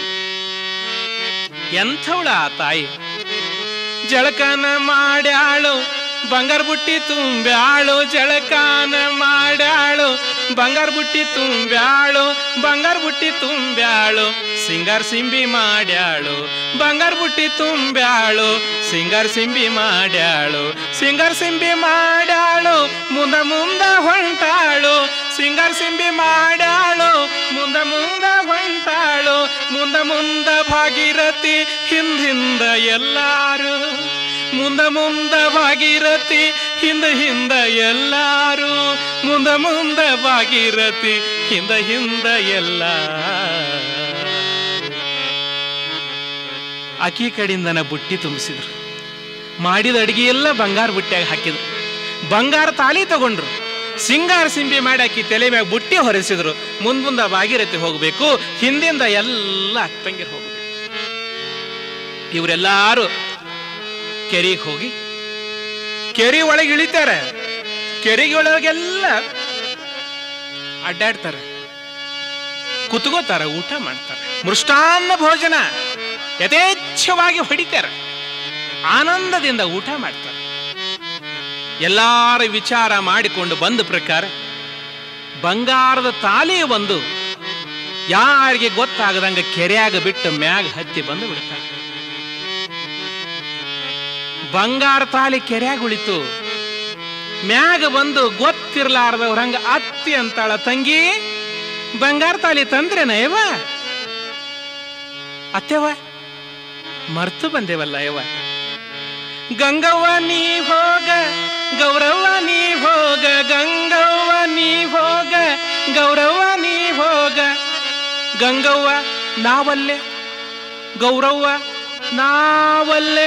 ಎಂಥವಳ ಆ ತಾಯಿ ಜಳಕನ ಮಾಡ್ಯಾಳು ಬಂಗಾರ ಬುಟ್ಟಿ ತುಂಬ್ಯಾಳು ಜಳಕಾನ ಮಾಡ್ಯಾಳು ಬಂಗಾರ ಬುಟ್ಟಿ ತುಂಬ್ಯಾಳು ಬಂಗಾರ ಬುಟ್ಟಿ ತುಂಬ್ಯಾಳು ಸಿಂಗಾರ್ ಸಿಂಬಿ ಮಾಡ್ಯಾಳು ಬಂಗಾರ ಬುಟ್ಟಿ ತುಂಬ್ಯಾಳು ಸಿಂಗಾರ್ ಸಿಂಬಿ ಮಾಡ್ಯಾಳು ಸಿಂಗಾರ್ ಸಿಂಬಿ ಮಾಡ್ಯಾಳು ಮುಂದ ಮುಂದ ಹೊಂಟಾಳು ಸಿಂಗಾರ್ ಸಿಂಬಿ ಮಾಡ್ಯಾಳು ಮುಂದ ಮುಂದ ಹೊಂಟಾಳು ಮುಂದ ಮುಂದ ಭಾಗೀರಥಿ ಹಿಂದ್ ಹಿಂದ ಎಲ್ಲಾರು ಮುಂದ ಮುಂದ ಭಾಗೀರಥಿ ಹಿಂದ ಹಿಂದ ಎಲ್ಲಾರು ಮುಂದ ಮುಂದ ಭಾಗೀರಥಿ ಹಿಂದ ಹಿಂದ ಎಲ್ಲ ಆಕಿ ಕಡೆಯಿಂದನ ಬುಟ್ಟಿ ತುಂಬಿಸಿದ್ರು ಮಾಡಿದ ಅಡಿಗೆ ಎಲ್ಲ ಬಂಗಾರ ಬುಟ್ಟಿಯಾಗ ಹಾಕಿದ್ರು ಬಂಗಾರ ತಾಲಿ ತಗೊಂಡ್ರು ಸಿಂಗಾರ ಸಿಂಬಿ ಮಾಡಿ ಆಕಿ ತಲೆ ಮ್ಯಾಗ ಬುಟ್ಟಿ ಹೊರಿಸಿದ್ರು ಮುಂದ್ ಮುಂದ ಭಾಗೀರಥಿ ಹೋಗ್ಬೇಕು ಹಿಂದಿಂದ ಎಲ್ಲ ಅಕ್ಕಂಗಿರ್ ಹೋಗ್ಬೇಕು ಇವರೆಲ್ಲಾರು ಕೆರೆಗೆ ಹೋಗಿ ಕೆರೆ ಒಳಗೆ ಇಳಿತಾರೆ ಕೆರೆಗೆ ಒಳಗೆಲ್ಲ ಅಡ್ಡಾಡ್ತಾರೆ ಕುತ್ಕೋತಾರ ಊಟ ಮಾಡ್ತಾರೆ ಮೃಷ್ಟಾನ್ನ ಭೋಜನ ಯಥೇಚ್ಛವಾಗಿ ಹೊಡಿತಾರೆ ಆನಂದದಿಂದ ಊಟ ಮಾಡ್ತಾರೆ ಎಲ್ಲಾರ ವಿಚಾರ ಮಾಡಿಕೊಂಡು ಬಂದ ಪ್ರಕಾರ ಬಂಗಾರದ ತಾಲಿ ಒಂದು ಯಾರಿಗೆ ಗೊತ್ತಾಗದಂಗ ಕೆರೆಯಾಗ ಬಿಟ್ಟು ಮ್ಯಾಗ ಹತ್ತಿ ಬಂದು ಬಿಡ್ತಾರೆ ಬಂಗಾರ ತಾಲಿ ಕೆರೆಯಾಗ ಉಳಿತು ಮ್ಯಾಗ ಬಂದು ಗೊತ್ತಿರ್ಲಾರ್ದವ್ರ ಹಂಗ ಅತ್ತಿ ಅಂತಾಳ ತಂಗಿ ಬಂಗಾರ ತಾಲಿ ತಂದ್ರೇನ ಯವ ಅತ್ತೆವ ಮರ್ತು ಬಂದೇವಲ್ಲ ಯವ ಗಂಗವ್ವ ನೀ ಹೋಗ ಗೌರವ್ವ ನೀ ಹೋಗ ಗಂಗವ್ವ ನೀ ಹೋಗ ಗೌರವ್ವ ನೀ ಹೋಗ ಗಂಗವ್ವ ನಾವಲ್ಲೇ ಗೌರವ್ವ ನಾವಲ್ಲೇ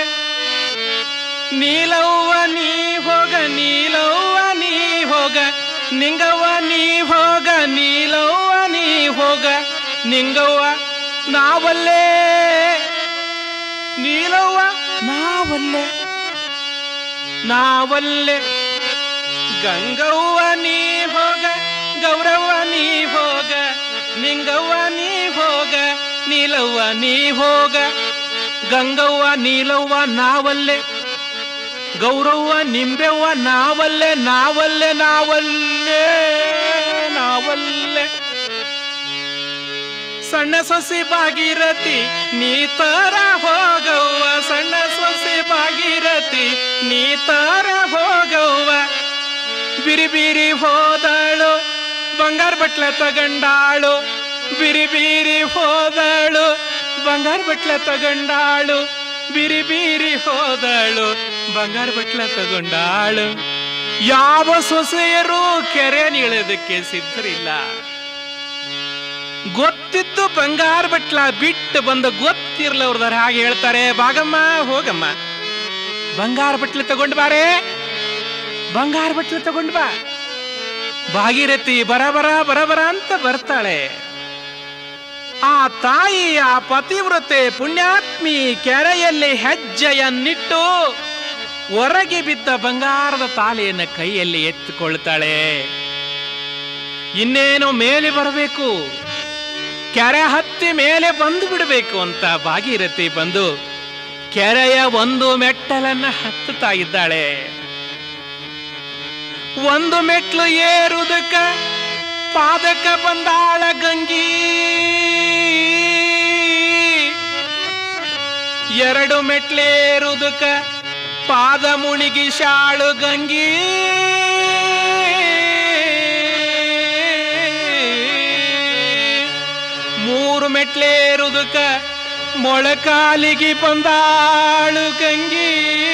ನೀಲವ್ವ ನೀ ಹೋಗ ನೀಲವ್ವ ನೀ ಹೋಗ ನಿಂಗವ್ವ ನೀ ಹೋಗ ನೀಲವ್ವ ನೀ ಹೋಗ ನಿಂಗವ್ವ ನಾವಲ್ಲೇ ನೀಲವ್ವ ನಾವಲ್ಲೇ ನಾವಲ್ಲೇ ಗಂಗವ್ವ ನೀ ಹೋಗ ಗೌರವ್ವ ನೀ ಹೋಗ ನಿಂಗವ್ವ ನೀ ಹೋಗ ನೀಲವ್ವ ನೀ ಹೋಗ ಗಂಗವ್ವ ನೀಲವ್ವ ನಾವಲ್ಲೇ ಗೌರವ್ವ ನಿಂಬೆವ್ವ ನಾವಲ್ಲೇ ನಾವಲ್ಲೇ ನಾವಲ್ಲೇ ನಾವಲ್ಲೇ ಸಣ್ಣ ಸೊಸಿ ಭಾಗೀರಥಿ ನೀ ತರ ಹೋಗವ್ವ ಸಣ್ಣ ಸೊಸಿ ಭಾಗೀರಥಿ ನೀ ತರ ಹೋಗವ್ವ ಬಿರಿ ಬಿರಿ ಹೋದಳು ಬಂಗಾರ ಬಟ್ಲ ತಗಂಡಾಳು ಬಿರಿ ಬಿರಿ ಹೋದಳು ಬಂಗಾರ ಬಟ್ಲ ತಗಂಡಾಳು ಬಿರಿ ಬಿರಿ ಹೋದಳು ಬಂಗಾರ ಬಟ್ಲ ತಗೊಂಡಾಳು ಯಾವ ಸೊಸೆಯರು ಕೆರೆ ನೀಳೋದಕ್ಕೆ ಸಿದ್ಧರಿಲ್ಲ ಗೊತ್ತಿದ್ದು ಬಂಗಾರ ಬಟ್ಲ ಬಿಟ್ಟು ಬಂದು ಗೊತ್ತಿರ್ಲವ್ರದಾರ ಹಾಗೆ ಹೇಳ್ತಾರೆ ಬಾಗಮ್ಮ ಹೋಗಮ್ಮ ಬಂಗಾರ ಬಟ್ಲು ತಗೊಂಡ್ ಬಾರೆ ಬಂಗಾರ ಬಟ್ಲು ತಗೊಂಡ್ ಬಾ ಭಾಗೀರಥಿ ಬರಬರ ಬರಬರ ಅಂತ ಬರ್ತಾಳೆ ಆ ತಾಯಿ ಆ ಪತಿವ್ರತೆ ಪುಣ್ಯಾತ್ಮಿ ಕೆರೆಯಲ್ಲಿ ಹೆಜ್ಜೆಯನ್ನಿಟ್ಟು ಹೊರಗೆ ಬಿದ್ದ ಬಂಗಾರದ ತಾಲಿಯನ್ನು ಕೈಯಲ್ಲಿ ಎತ್ತಿಕೊಳ್ತಾಳೆ ಇನ್ನೇನೋ ಮೇಲೆ ಬರಬೇಕು ಕೆರೆ ಹತ್ತಿ ಮೇಲೆ ಬಂದು ಬಿಡಬೇಕು ಅಂತ ಭಾಗೀರಥಿ ಬಂದು ಕೆರೆಯ ಒಂದು ಮೆಟ್ಟಲನ್ನ ಹತ್ತುತ್ತಾ ಇದ್ದಾಳೆ ಒಂದು ಮೆಟ್ಲು ಏರುವುದಕ್ಕ ಪಾದಕ ಬಂದಾಳ ಗಂಗಿ ಎರಡು ಮೆಟ್ಲೇರುವುದಕ್ಕ ಪಾದ ಮುಣಿಗಿ ಶಾಳು ಗಂಗಿ ಮೂರು ಮೆಟ್ಲೇರುವುದಕ್ಕ ಮೊಳಕಾಲಿಗೆ ಬಂದಾಳು ಗಂಗಿ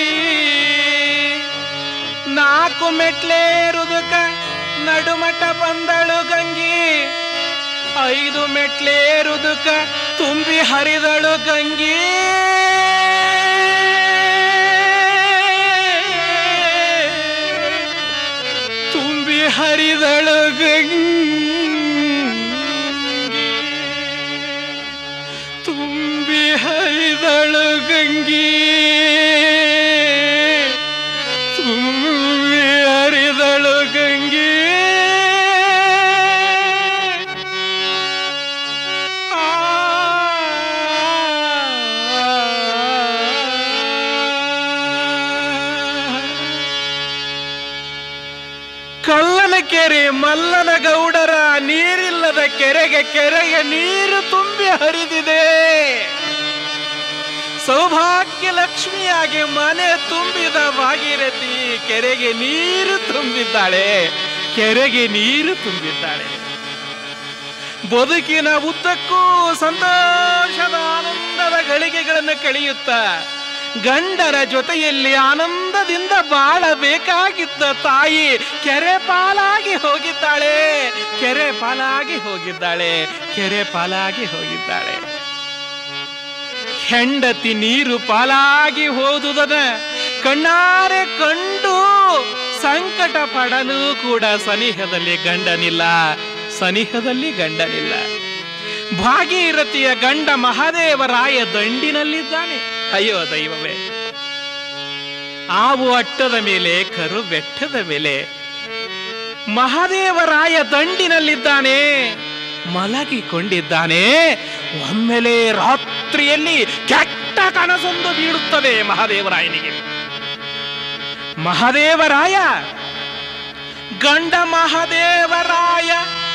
ನಾಲ್ಕು ಮೆಟ್ಲೇರುವುದಕ್ಕ ನಡುಮಠ ಬಂದಳು ಗಂಗಿ ಐದು ಮೆಟ್ಲೇರುವುದಕ್ಕ ತುಂಬಿ ಹರಿದಳು ಗಂಗಿ ತುಂಬಿ ಹರಿದಳು ಗಂಗಿ ತುಂಬಿ ಹರಿದಳು ಗಂಗಿ ತುಂಬಿ ಹರಿದಳು ಗಂಗಿ ಆ ಕಳ್ಳನ ಕೆರೆ ಮಲ್ಲನ ಗೌಡರ ನೀರಿಲ್ಲದ ಕೆರೆಗೆ ಕೆರೆಗೆ ನೀರು ತುಂಬಿ ಹರಿದಿದೆ ಸೌಭಾಗ್ಯ ಲಕ್ಷ್ಮಿಯಾಗಿ ಮನೆ ತುಂಬಿದ ಭಾಗೀರಥಿ ಕೆರೆಗೆ ನೀರು ತುಂಬಿದ್ದಾಳೆ ಕೆರೆಗೆ ನೀರು ತುಂಬಿದ್ದಾಳೆ ಬದುಕಿನ ಉದ್ದಕ್ಕೂ ಸಂತೋಷದ ಆನಂದದ ಗಳಿಗೆಗಳನ್ನು ಕಳೆಯುತ್ತ ಗಂಡರ ಜೊತೆಯಲ್ಲಿ ಆನಂದದಿಂದ ಬಾಳಬೇಕಾಗಿದ್ದ ತಾಯಿ ಕೆರೆ ಪಾಲಾಗಿ ಹೋಗಿದ್ದಾಳೆ ಕೆರೆ ಪಾಲಾಗಿ ಹೋಗಿದ್ದಾಳೆ ಕೆರೆ ಪಾಲಾಗಿ ಹೋಗಿದ್ದಾಳೆ ಹೆಂಡತಿ ನೀರು ಪಾಲಾಗಿ ಹೋದುದನ ಕಣ್ಣಾರೆ ಕಂಡು ಸಂಕಟ ಪಡಲು ಕೂಡ ಸನಿಹದಲ್ಲಿ ಗಂಡನಿಲ್ಲ ಸನಿಹದಲ್ಲಿ ಗಂಡನಿಲ್ಲ ಭಾಗೀರಥಿಯ ಗಂಡ ಮಹಾದೇವರಾಯ ದಂಡಿನಲ್ಲಿದ್ದಾನೆ ಅಯ್ಯೋ ದೈವವೇ ಆವು ಅಟ್ಟದ ಮೇಲೆ ಕರು ಬೆಟ್ಟದ ಮೇಲೆ ಮಹಾದೇವರಾಯ ದಂಡಿನಲ್ಲಿದ್ದಾನೆ ಮಲಗಿಕೊಂಡಿದ್ದಾನೆ ಒಮ್ಮೆಲೆ ರಾತ್ರಿಯಲ್ಲಿ ಕೆಟ್ಟ ಕನಸೊಂದು ಬೀಳುತ್ತದೆ ಮಹಾದೇವರಾಯನಿಗೆ ಮಹಾದೇವರಾಯ ಗಂಡ ಮಹಾದೇವರಾಯ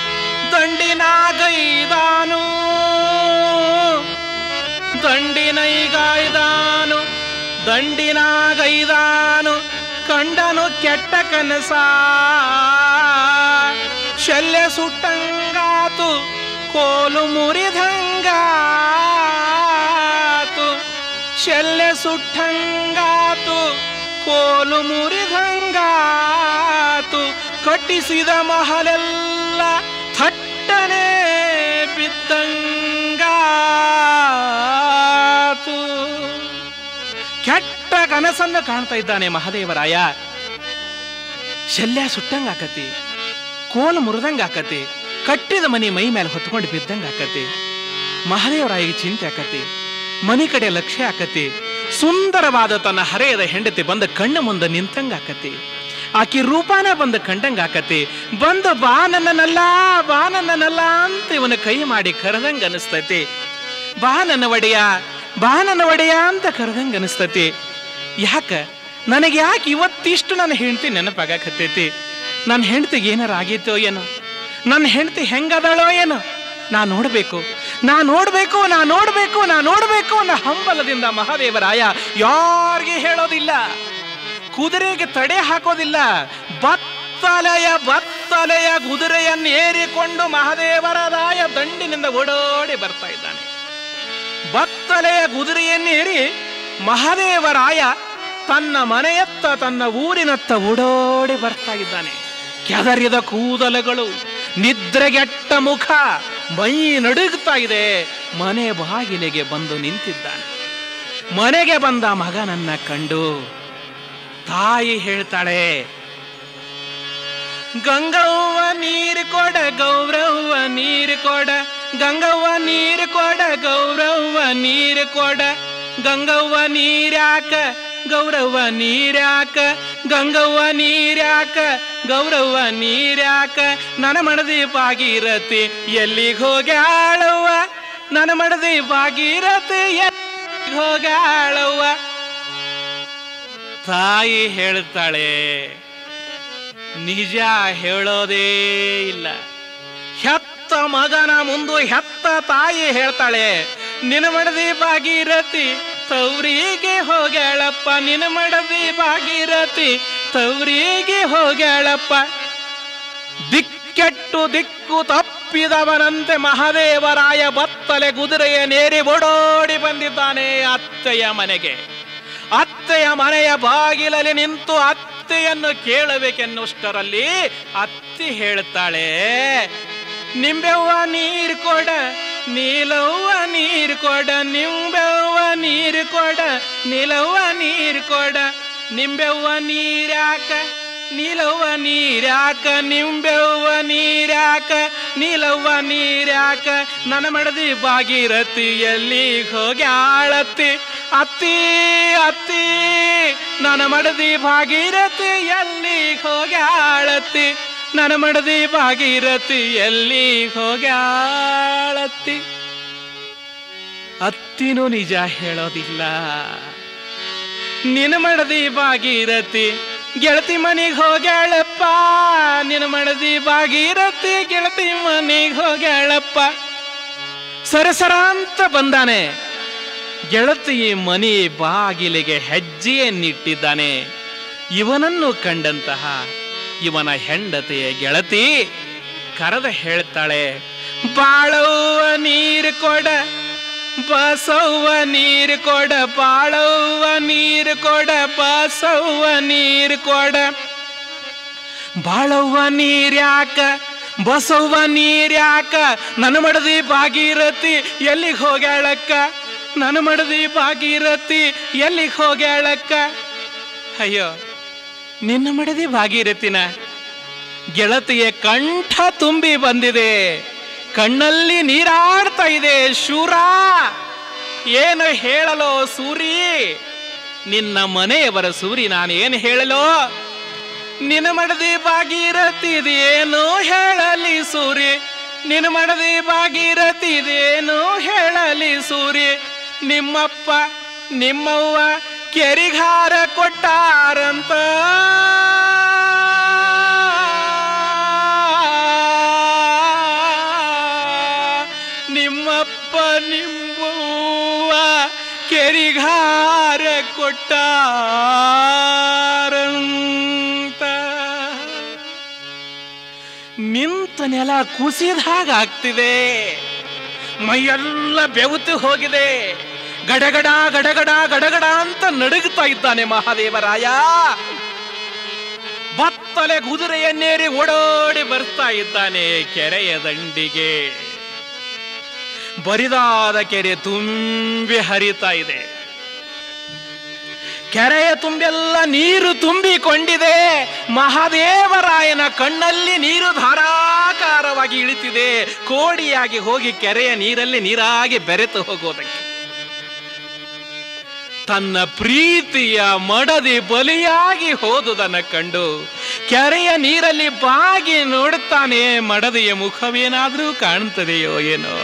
ದಂಡಿನಾಗೈದಾನು ದಂಡಿನೈಗಾಯ್ದಾನು ದಂಡಿನಾಗೈದಾನು ಕಂಡನು ಕೆಟ್ಟ ಕನಸ ಶಲ್ಯ ಸುಟ್ಟಂಗಾತು ಕೋಲು ಮುರಿದಂಗಾತು ಶಲ್ಯ ಸುಟ್ಟಂಗಾತು ಕೋಲು ಮುರಿದಂಗಾತು ಕಟ್ಟಿಸಿದ ಮಹಲೆಲ್ಲ ಥಟ್ಟನೆ ಬಿದ್ದಂಗಾತು ಕೆಟ್ಟ ಕನಸನ್ನು ಕಾಣ್ತಾ ಇದ್ದಾನೆ ಮಹಾದೇವರಾಯ ಶಲ್ಯ ಸುಟ್ಟಂಗ ಆಕತಿ ಕೋಲು ಮುರಿದಂಗ ಆಕತಿ ಕಟ್ಟಿದ ಮನಿ ಮೈ ಮೇಲೆ ಹೊತ್ಕೊಂಡು ಬಿದ್ದಂಗ ಆಕತಿ ಮಹಾದೇವರಾಯಿಗೆ ಚಿಂತೆ ಆಕತಿ ಮನಿ ಕಡೆ ಲಕ್ಷ್ಯ ಆಕತಿ ಸುಂದರವಾದ ತನ್ನ ಹರೆಯದ ಹೆಂಡತಿ ಬಂದ ಕಣ್ಣ ಮುಂದೆ ನಿಂತಂಗ ಆಕತಿ ಆಕಿ ರೂಪಾನ ಬಂದ ಕಂಡಂಗ ಆಕತಿ ಬಂದು ಬಾ ನನ್ನನಲ್ಲ ಬಾ ನನ್ನನಲ್ಲ ಅಂತ ಇವನ ಕೈ ಮಾಡಿ ಕರೆದಂಗ ಅನಿಸ್ತೈತಿ ಬಾ ನನ್ನ ಒಡೆಯ ಬಾ ನನ್ನ ಒಡೆಯ ಅಂತ ಕರೆದಂಗ ಅನಿಸ್ತೈತಿ ಯಾಕ ನನಗೆ ಯಾಕೆ ಇವತ್ತಿಷ್ಟು ನನ್ನ ಹೆಂಡತಿ ನೆನಪಾಗಕತ್ತೈತಿ ನನ್ನ ಹೆಂಡತಿಗೆ ಏನಾರ ಆಗೈತೋ ಏನೋ ನನ್ನ ಹೆಂಡತಿ ಹೆಂಗದಾಳೋ ಏನೋ ನಾ ನೋಡ್ಬೇಕು ನಾ ನೋಡ್ಬೇಕು ನಾ ನೋಡ್ಬೇಕು ನಾ ನೋಡ್ಬೇಕು ಅನ್ನೋ ಹಂಬಲದಿಂದ ಮಹಾದೇವರಾಯ ಯಾರಿಗೆ ಹೇಳೋದಿಲ್ಲ ಕುದುರೆಗೆ ತಡೆ ಹಾಕೋದಿಲ್ಲ ಬತ್ತಲೆಯ ಬತ್ತಲೆಯ ಕುದುರೆಯನ್ನು ಏರಿಕೊಂಡು ಮಹಾದೇವರಾಯ ದಂಡಿನಿಂದ ಓಡೋಡಿ ಬರ್ತಾ ಇದ್ದಾನೆ ಬತ್ತಲೆಯ ಕುದುರೆಯನ್ನೇರಿ ಮಹಾದೇವರಾಯ ತನ್ನ ಮನೆಯತ್ತ ತನ್ನ ಊರಿನತ್ತ ಓಡೋಡಿ ಬರ್ತಾ ಇದ್ದಾನೆ ಕೆದರಿದ ಕೂದಲುಗಳು ನಿದ್ರೆಗೆಟ್ಟ ಮುಖ ಮೈ ನಡುಗ್ತಾ ಇದೆ ಮನೆ ಬಾಗಿಲಿಗೆ ಬಂದು ನಿಂತಿದ್ದಾನೆ ಮನೆಗೆ ಬಂದ ಮಗನನ್ನ ಕಂಡು ತಾಯಿ ಹೇಳ್ತಾಳೆ ಗಂಗವ್ವ ನೀರು ಕೊಡ ಗೌರವ್ವ ನೀರು ಕೊಡ ಗಂಗವ್ವ ನೀರು ಕೊಡ ಗೌರವ್ವ ನೀರು ಕೊಡ ಗಂಗವ್ವ ನೀರ್ಯಾಕ ಗೌರವ್ವ ನೀರ್ಯಾಕ ಗಂಗವ್ವ ನೀರ್ಯಾಕ ಗೌರವ್ವ ನೀರ್ಯಾಕ ನನ್ನ ಮಡದಿ ಭಾಗೀರಥಿ ಎಲ್ಲಿಗೆ ಹೋಗ್ಯಾಳವ್ವ ನನ್ನ ಮಡದಿ ಭಾಗೀರಥಿ ಎಲ್ಲಿಗೆ ಹೋಗ್ಯಾಳವ್ವ ತಾಯಿ ಹೇಳ್ತಾಳೆ ನಿಜ ಹೇಳೋದೇ ಇಲ್ಲ ಹೆತ್ತ ಮಗನ ಮುಂದೆ ಹೆತ್ತ ತಾಯಿ ಹೇಳ್ತಾಳೆ ನಿನ್ನ ಮಡದಿ ಭಾಗೀರಥಿ ತವ್ರಿಗೆ ಹೋಗ್ಯಾಳಪ್ಪ ನಿನ್ನ ಮಡದಿ ಭಾಗೀರಥಿ ತವ್ರಿಗೆ ಹೋಗ್ಯಾಳಪ್ಪ ದಿಕ್ಕೆಟ್ಟು ದಿಕ್ಕು ತಪ್ಪಿದವನಂತೆ ಮಹಾದೇವರಾಯ ಬತ್ತಲೆ ಕುದುರೆಯ ನೇರಿ ಓಡೋಡಿ ಬಂದಿದ್ದಾನೆ ಅತ್ತೆಯ ಮನೆಗೆ ಅತ್ತೆಯ ಮನೆಯ ಬಾಗಿಲಲ್ಲಿ ನಿಂತು ಅತ್ತೆಯನ್ನು ಕೇಳಬೇಕೆನ್ನುಷ್ಟರಲ್ಲಿ ಅತ್ತಿ ಹೇಳ್ತಾಳೆ ನಿಂಬೆವ್ವ ನೀರು ಕೊಡ ನೀಲವ್ವ ನೀರು ಕೊಡ ನಿಂಬೆವ್ವ ನೀರು ಕೊಡ ನೀಲವ್ವ ನೀರು ಕೊಡ ನಿಂಬೆವ್ವ ನೀರ್ಯಾಕ ನೀಲವ್ವ ನೀರ್ಯಾಕ ನಿಂಬೆವ್ವ ನೀರ್ಯಾಕ ನೀಲವ್ವ ನೀರ್ಯಾಕ ನನ್ನ ಮಡದಿ ಭಾಗೀರಥಿ ಎಲ್ಲಿಗೆ ಹೋಗ್ಯಾಳತ್ತಿ ಅತ್ತಿ ಅತ್ತಿ ನನ್ನ ಮಡದಿ ಭಾಗೀರಥಿ ಎಲ್ಲಿಗೆ ಹೋಗ್ಯಾಳತ್ತಿ ನನ್ನ ಮಡದಿ ಭಾಗೀರಥಿ ಎಲ್ಲಿಗೆ ಹೋಗ್ಯಾಳತ್ತಿ ಅತ್ತಿನೂ ನಿಜ ಹೇಳೋದಿಲ್ಲ ನಿನ್ನ ಮಡದಿ ಭಾಗೀರಥಿ ಗೆಳತಿ ಮನೆಗೆ ಹೋಗ್ಯಾಳಪ್ಪ ನಿನ್ನ ಮಡದಿ ಭಾಗೀರಥಿ ಗೆಳತಿ ಮನೆಗೆ ಹೋಗ್ಯಾಳಪ್ಪ ಸರಸರ ಅಂತ ಬಂದಾನೆ ಗೆಳತಿ ಮನಿ ಬಾಗಿಲಿಗೆ ಹೆಜ್ಜೆಯನ್ನಿಟ್ಟಿದ್ದಾನೆ ಇವನನ್ನು ಕಂಡಂತಹ ಇವನ ಹೆಂಡತಿಯ ಗೆಳತಿ ಕರೆದ ಹೇಳ್ತಾಳೆ ಬಾಳವ್ವ ನೀರು ಕೊಡ ಬಸವ್ವ ನೀರು ಕೊಡ ಬಾಳವ್ವ ನೀರು ಕೊಡ ಬಸವ್ವ ನೀರು ಕೊಡ ಬಾಳವ್ವ ನೀರ್ಯಾಕ ಬಸವ್ವ ನೀರ್ಯಾಕ ನನ್ನ ಮಡದಿ ಭಾಗೀರಥಿ ಎಲ್ಲಿಗೆ ಹೋಗ್ಯಾಳಕ್ಕ ನನ್ನ ಮಡದಿ ಭಾಗೀರಥಿ ಎಲ್ಲಿಗೆ ಹೋಗ್ಯಾಳಕ್ಕ ಅಯ್ಯೋ ನಿನ್ನ ಮಡದಿ ಭಾಗೀರಥಿನ ಗೆಳತಿಯ ಕಂಠ ತುಂಬಿ ಬಂದಿದೆ ಕಣ್ಣಲ್ಲಿ ನೀರಾಡ್ತಾ ಇದೆ ಶೂರ ಏನು ಹೇಳಲೋ ಸೂರಿ ನಿನ್ನ ಮನೆಯವರ ಸೂರಿ ನಾನು ಏನು ಹೇಳಲೋ ನಿನ್ನ ಮಡದಿ ಭಾಗೀರಥಿ ಏನು ಹೇಳಲಿ ಸೂರಿ ನಿನ್ನ ಮಡದಿ ಭಾಗೀರಥಿದೇನು ಹೇಳಲಿ ಸೂರ್ಯ ನಿಮ್ಮಪ್ಪ ನಿಮ್ಮವ್ವ ಕೆರಿಗಾರ ಕೊಟ್ಟಾರಂತ ನಿಮ್ಮಪ್ಪ ನಿಮ್ಮವ್ವ ಕೆರಿಗಾರ ಕೊಟ್ಟಾರಂತ ನಿಂತ ನೆಲ ಕುಸಿದ ಹಾಗಾಗ್ತಿದೆ ಮೈಯೆಲ್ಲ ಬೆವುತು ಹೋಗಿದೆ ಗಡಗಡ ಗಡಗಡ ಗಡಗಡ ಅಂತ ನಡುಗುತ್ತಾ ಇದ್ದಾನೆ ಮಹಾದೇವರಾಯ ಬತ್ತಲೆ ಕುದುರೆಯನ್ನೇರಿ ಓಡೋಡಿ ಬರ್ತಾ ಇದ್ದಾನೆ ಕೆರೆಯ ದಂಡಿಗೆ ಬರಿದಾದ ಕೆರೆ ತುಂಬಿ ಹರಿತಾ ಇದೆ ಕೆರೆಯ ತುಂಬೆಲ್ಲ ನೀರು ತುಂಬಿಕೊಂಡಿದೆ ಮಹಾದೇವರಾಯನ ಕಣ್ಣಲ್ಲಿ ನೀರು ಧಾರಾಕಾರವಾಗಿ ಇಳಿತಿದೆ ಕೋಡಿಯಾಗಿ ಹೋಗಿ ಕೆರೆಯ ನೀರಲ್ಲಿ ನೀರಾಗಿ ಬೆರೆತು ಹೋಗೋದಕ್ಕೆ ತನ್ನ ಪ್ರೀತಿಯ ಮಡದಿ ಬಲಿಯಾಗಿ ಹೋದುದನ್ನ ಕಂಡು ಕೆರೆಯ ನೀರಲ್ಲಿ ಬಾಗಿ ನೋಡುತ್ತಾನೆ ಮಡದಿಯ ಮುಖವೇನಾದ್ರೂ ಕಾಣುತ್ತದೆಯೋ ಏನೋ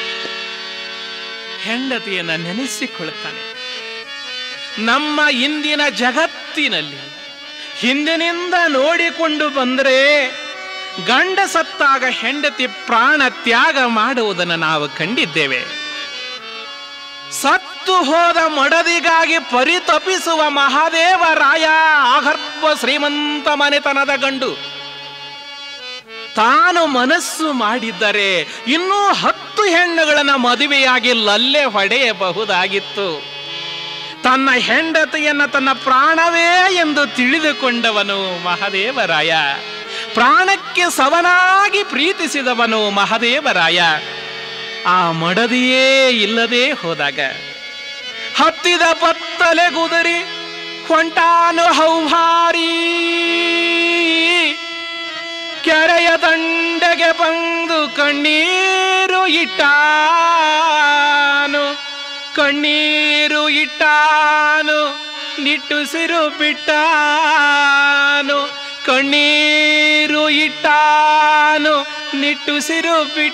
ಹೆಂಡತಿಯನ್ನ ನೆನೆಸಿಕೊಳ್ಳುತ್ತಾನೆ ನಮ್ಮ ಇಂದಿನ ಜಗತ್ತಿನಲ್ಲಿ ಹಿಂದಿನಿಂದ ನೋಡಿಕೊಂಡು ಬಂದರೆ ಗಂಡ ಸತ್ತಾಗ ಹೆಂಡತಿ ಪ್ರಾಣ ತ್ಯಾಗ ಮಾಡುವುದನ್ನು ನಾವು ಕಂಡಿದ್ದೇವೆ ಸತ್ತು ಹೋದ ಮಡದಿಗಾಗಿ ಪರಿತಪಿಸುವ ಮಹಾದೇವರಾಯ ಆಗರ್ಭ ಶ್ರೀಮಂತ ಮನೆತನದ ಗಂಡು ತಾನು ಮನಸ್ಸು ಮಾಡಿದ್ದರೆ ಇನ್ನೂ ಹತ್ತು ಹೆಣ್ಣುಗಳನ್ನ ಮದುವೆಯಾಗಿ ಲಲ್ಲೆ ಹೊಡೆಯಬಹುದಾಗಿತ್ತು ತನ್ನ ಹೆಂಡತಿಯನ್ನ ತನ್ನ ಪ್ರಾಣವೇ ಎಂದು ತಿಳಿದುಕೊಂಡವನು ಮಹಾದೇವರಾಯ ಪ್ರಾಣಕ್ಕೆ ಸವನಾಗಿ ಪ್ರೀತಿಸಿದವನು ಮಹಾದೇವರಾಯ ಆ ಮಡದಿಯೇ ಇಲ್ಲದೆ ಹೋದಾಗ ಹತ್ತಿದ ಪತ್ತಲೆ ಗುದರಿ ಹೊಂಟಾನು ಹೌಹಾರಿ ಕೆರೆಯ ದಂಡೆಗೆ ಬಂದು ಕಣ್ಣೀರು ಇಟ್ಟಾನು ಕಣ್ಣೀರು ಇಟ್ಟಾನು ನಿಟ್ಟುಸಿರು ಬಿಟ್ಟಾನು ಕಣ್ಣೀರು ಇಟ್ಟಾನು ನಿಟ್ಟುಸಿರು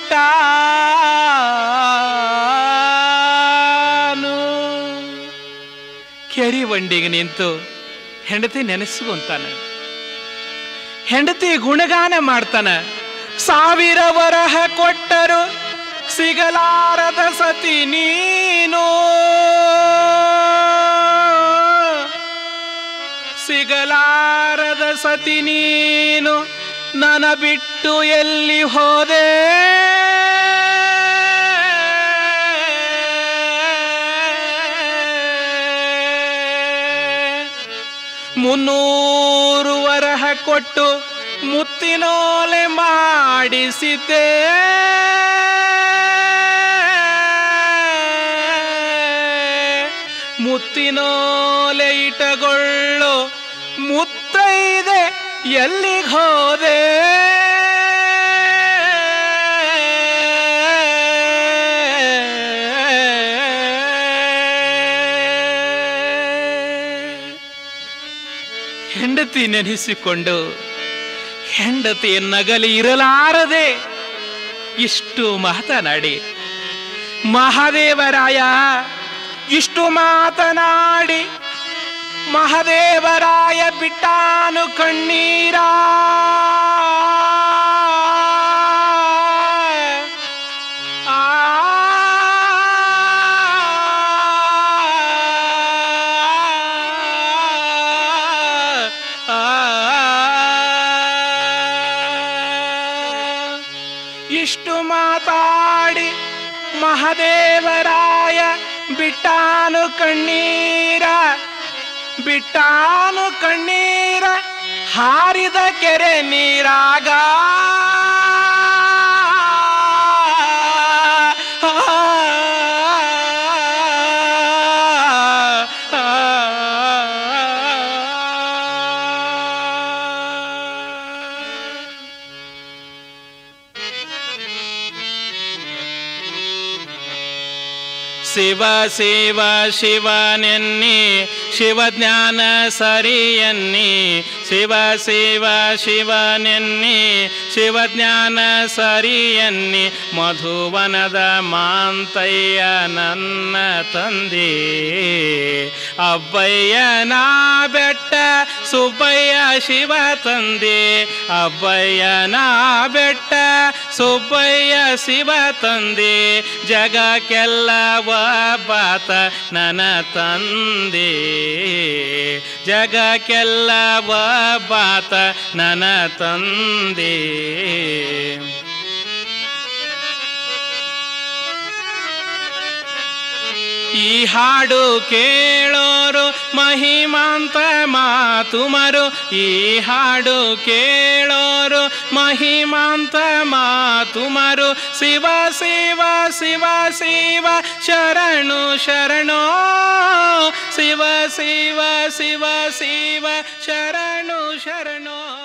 ಬಿಟ್ಟಾನು ಕೆರಿ ಬಂಡಿಗೆ ನಿಂತು ಹೆಂಡತಿ ನೆನೆಸುವಂತಾನೆ ಹೆಂಡತಿ ಗುಣಗಾನ ಮಾಡ್ತಾನ ಸಾವಿರ ವರಹ ಕೊಟ್ಟರು ಸಿಗಲಾರದ ಸತಿ ನೀನು ಸಿಗಲಾರದ ಸತಿ ನೀನು ನನ ಬಿಟ್ಟು ಎಲ್ಲಿ ಹೋದೆ ಮುನ್ನೂರು ವರಹ ಕೊಟ್ಟು ಮುತ್ತಿನೋಲೆ ಮಾಡಿಸಿದ್ದೆ ಮುತ್ತಿನೋಲೆ ಇಟಗೊಳ್ಳು ಮುತ್ತೈದೆ ಎಲ್ಲಿಗೆ ಹೋದೆ ಹೆಂಡತಿ ನೆನೆಸಿಕೊಂಡು ಹೆಂಡತಿ ನಗಲಿ ಇರಲಾರದೆ ಇಷ್ಟು ಮಾತನಾಡಿ ಮಹಾದೇವರಾಯ ಇಷ್ಟು ಮಾತನಾಡಿ ಮಹಾದೇವರಾಯ ಬಿಟ್ಟಾನು ಕಣ್ಣೀರ ಆ ಇಷ್ಟು ಮಾತಾಡಿ ಮಹಾದೇವರಾಯ ಬಿಟ್ಟಾನು ಕಣ್ಣೀರ ಬಿಟ್ಟಾನು ಕಣ್ಣೀರ ಹಾರಿದ ಕೆರೆ ನೀರಾಗ ಶಿವ ಶಿವ ಶಿವನೆನ್ನಿ ಶಿವಜ್ಞಾನ ಸರಿಯನ್ನಿ ಶಿವ ಶಿವ ಶಿವನೆನ್ನಿ ಶಿವಜ್ಞಾನ ಸರಿಯನ್ನಿ ಮಧುವನದ ಮಾಂತಯ್ಯ ನನ್ನ ತಂದೆ ಅಬ್ಬಯ್ಯನ ಬೆಟ್ಟ ಸುಬ್ಬಯ್ಯ ಶಿವ ತಂದೆ ಅಬ್ಬಯ್ಯನ ಬೆಟ್ಟ ಸುಬ್ಬಯ್ಯ ಶಿವ ತಂದೆ ಜಗಕ್ಕೆಲ್ಲ ಬಾತ ನನ್ನ ತಂದೆ ಜಗಕ್ಕೆಲ್ಲ ಬಾತ ನನ್ನ ತಂದೆ ಈ ಹಾಡು ಕೇಳೋರು ಮಹಿಮಾಂತ ಮಾತುಮರು ಈ ಹಾಡು ಕೇಳೋರು ಮಹಿಮಾಂತ ಮಾತುಮರು ಶಿವ ಶಿವ ಶಿವ ಶಿವ ಶರಣು ಶರಣೋ ಶಿವ ಶಿವ ಶಿವ ಶಿವ ಶರಣು ಶರಣೋ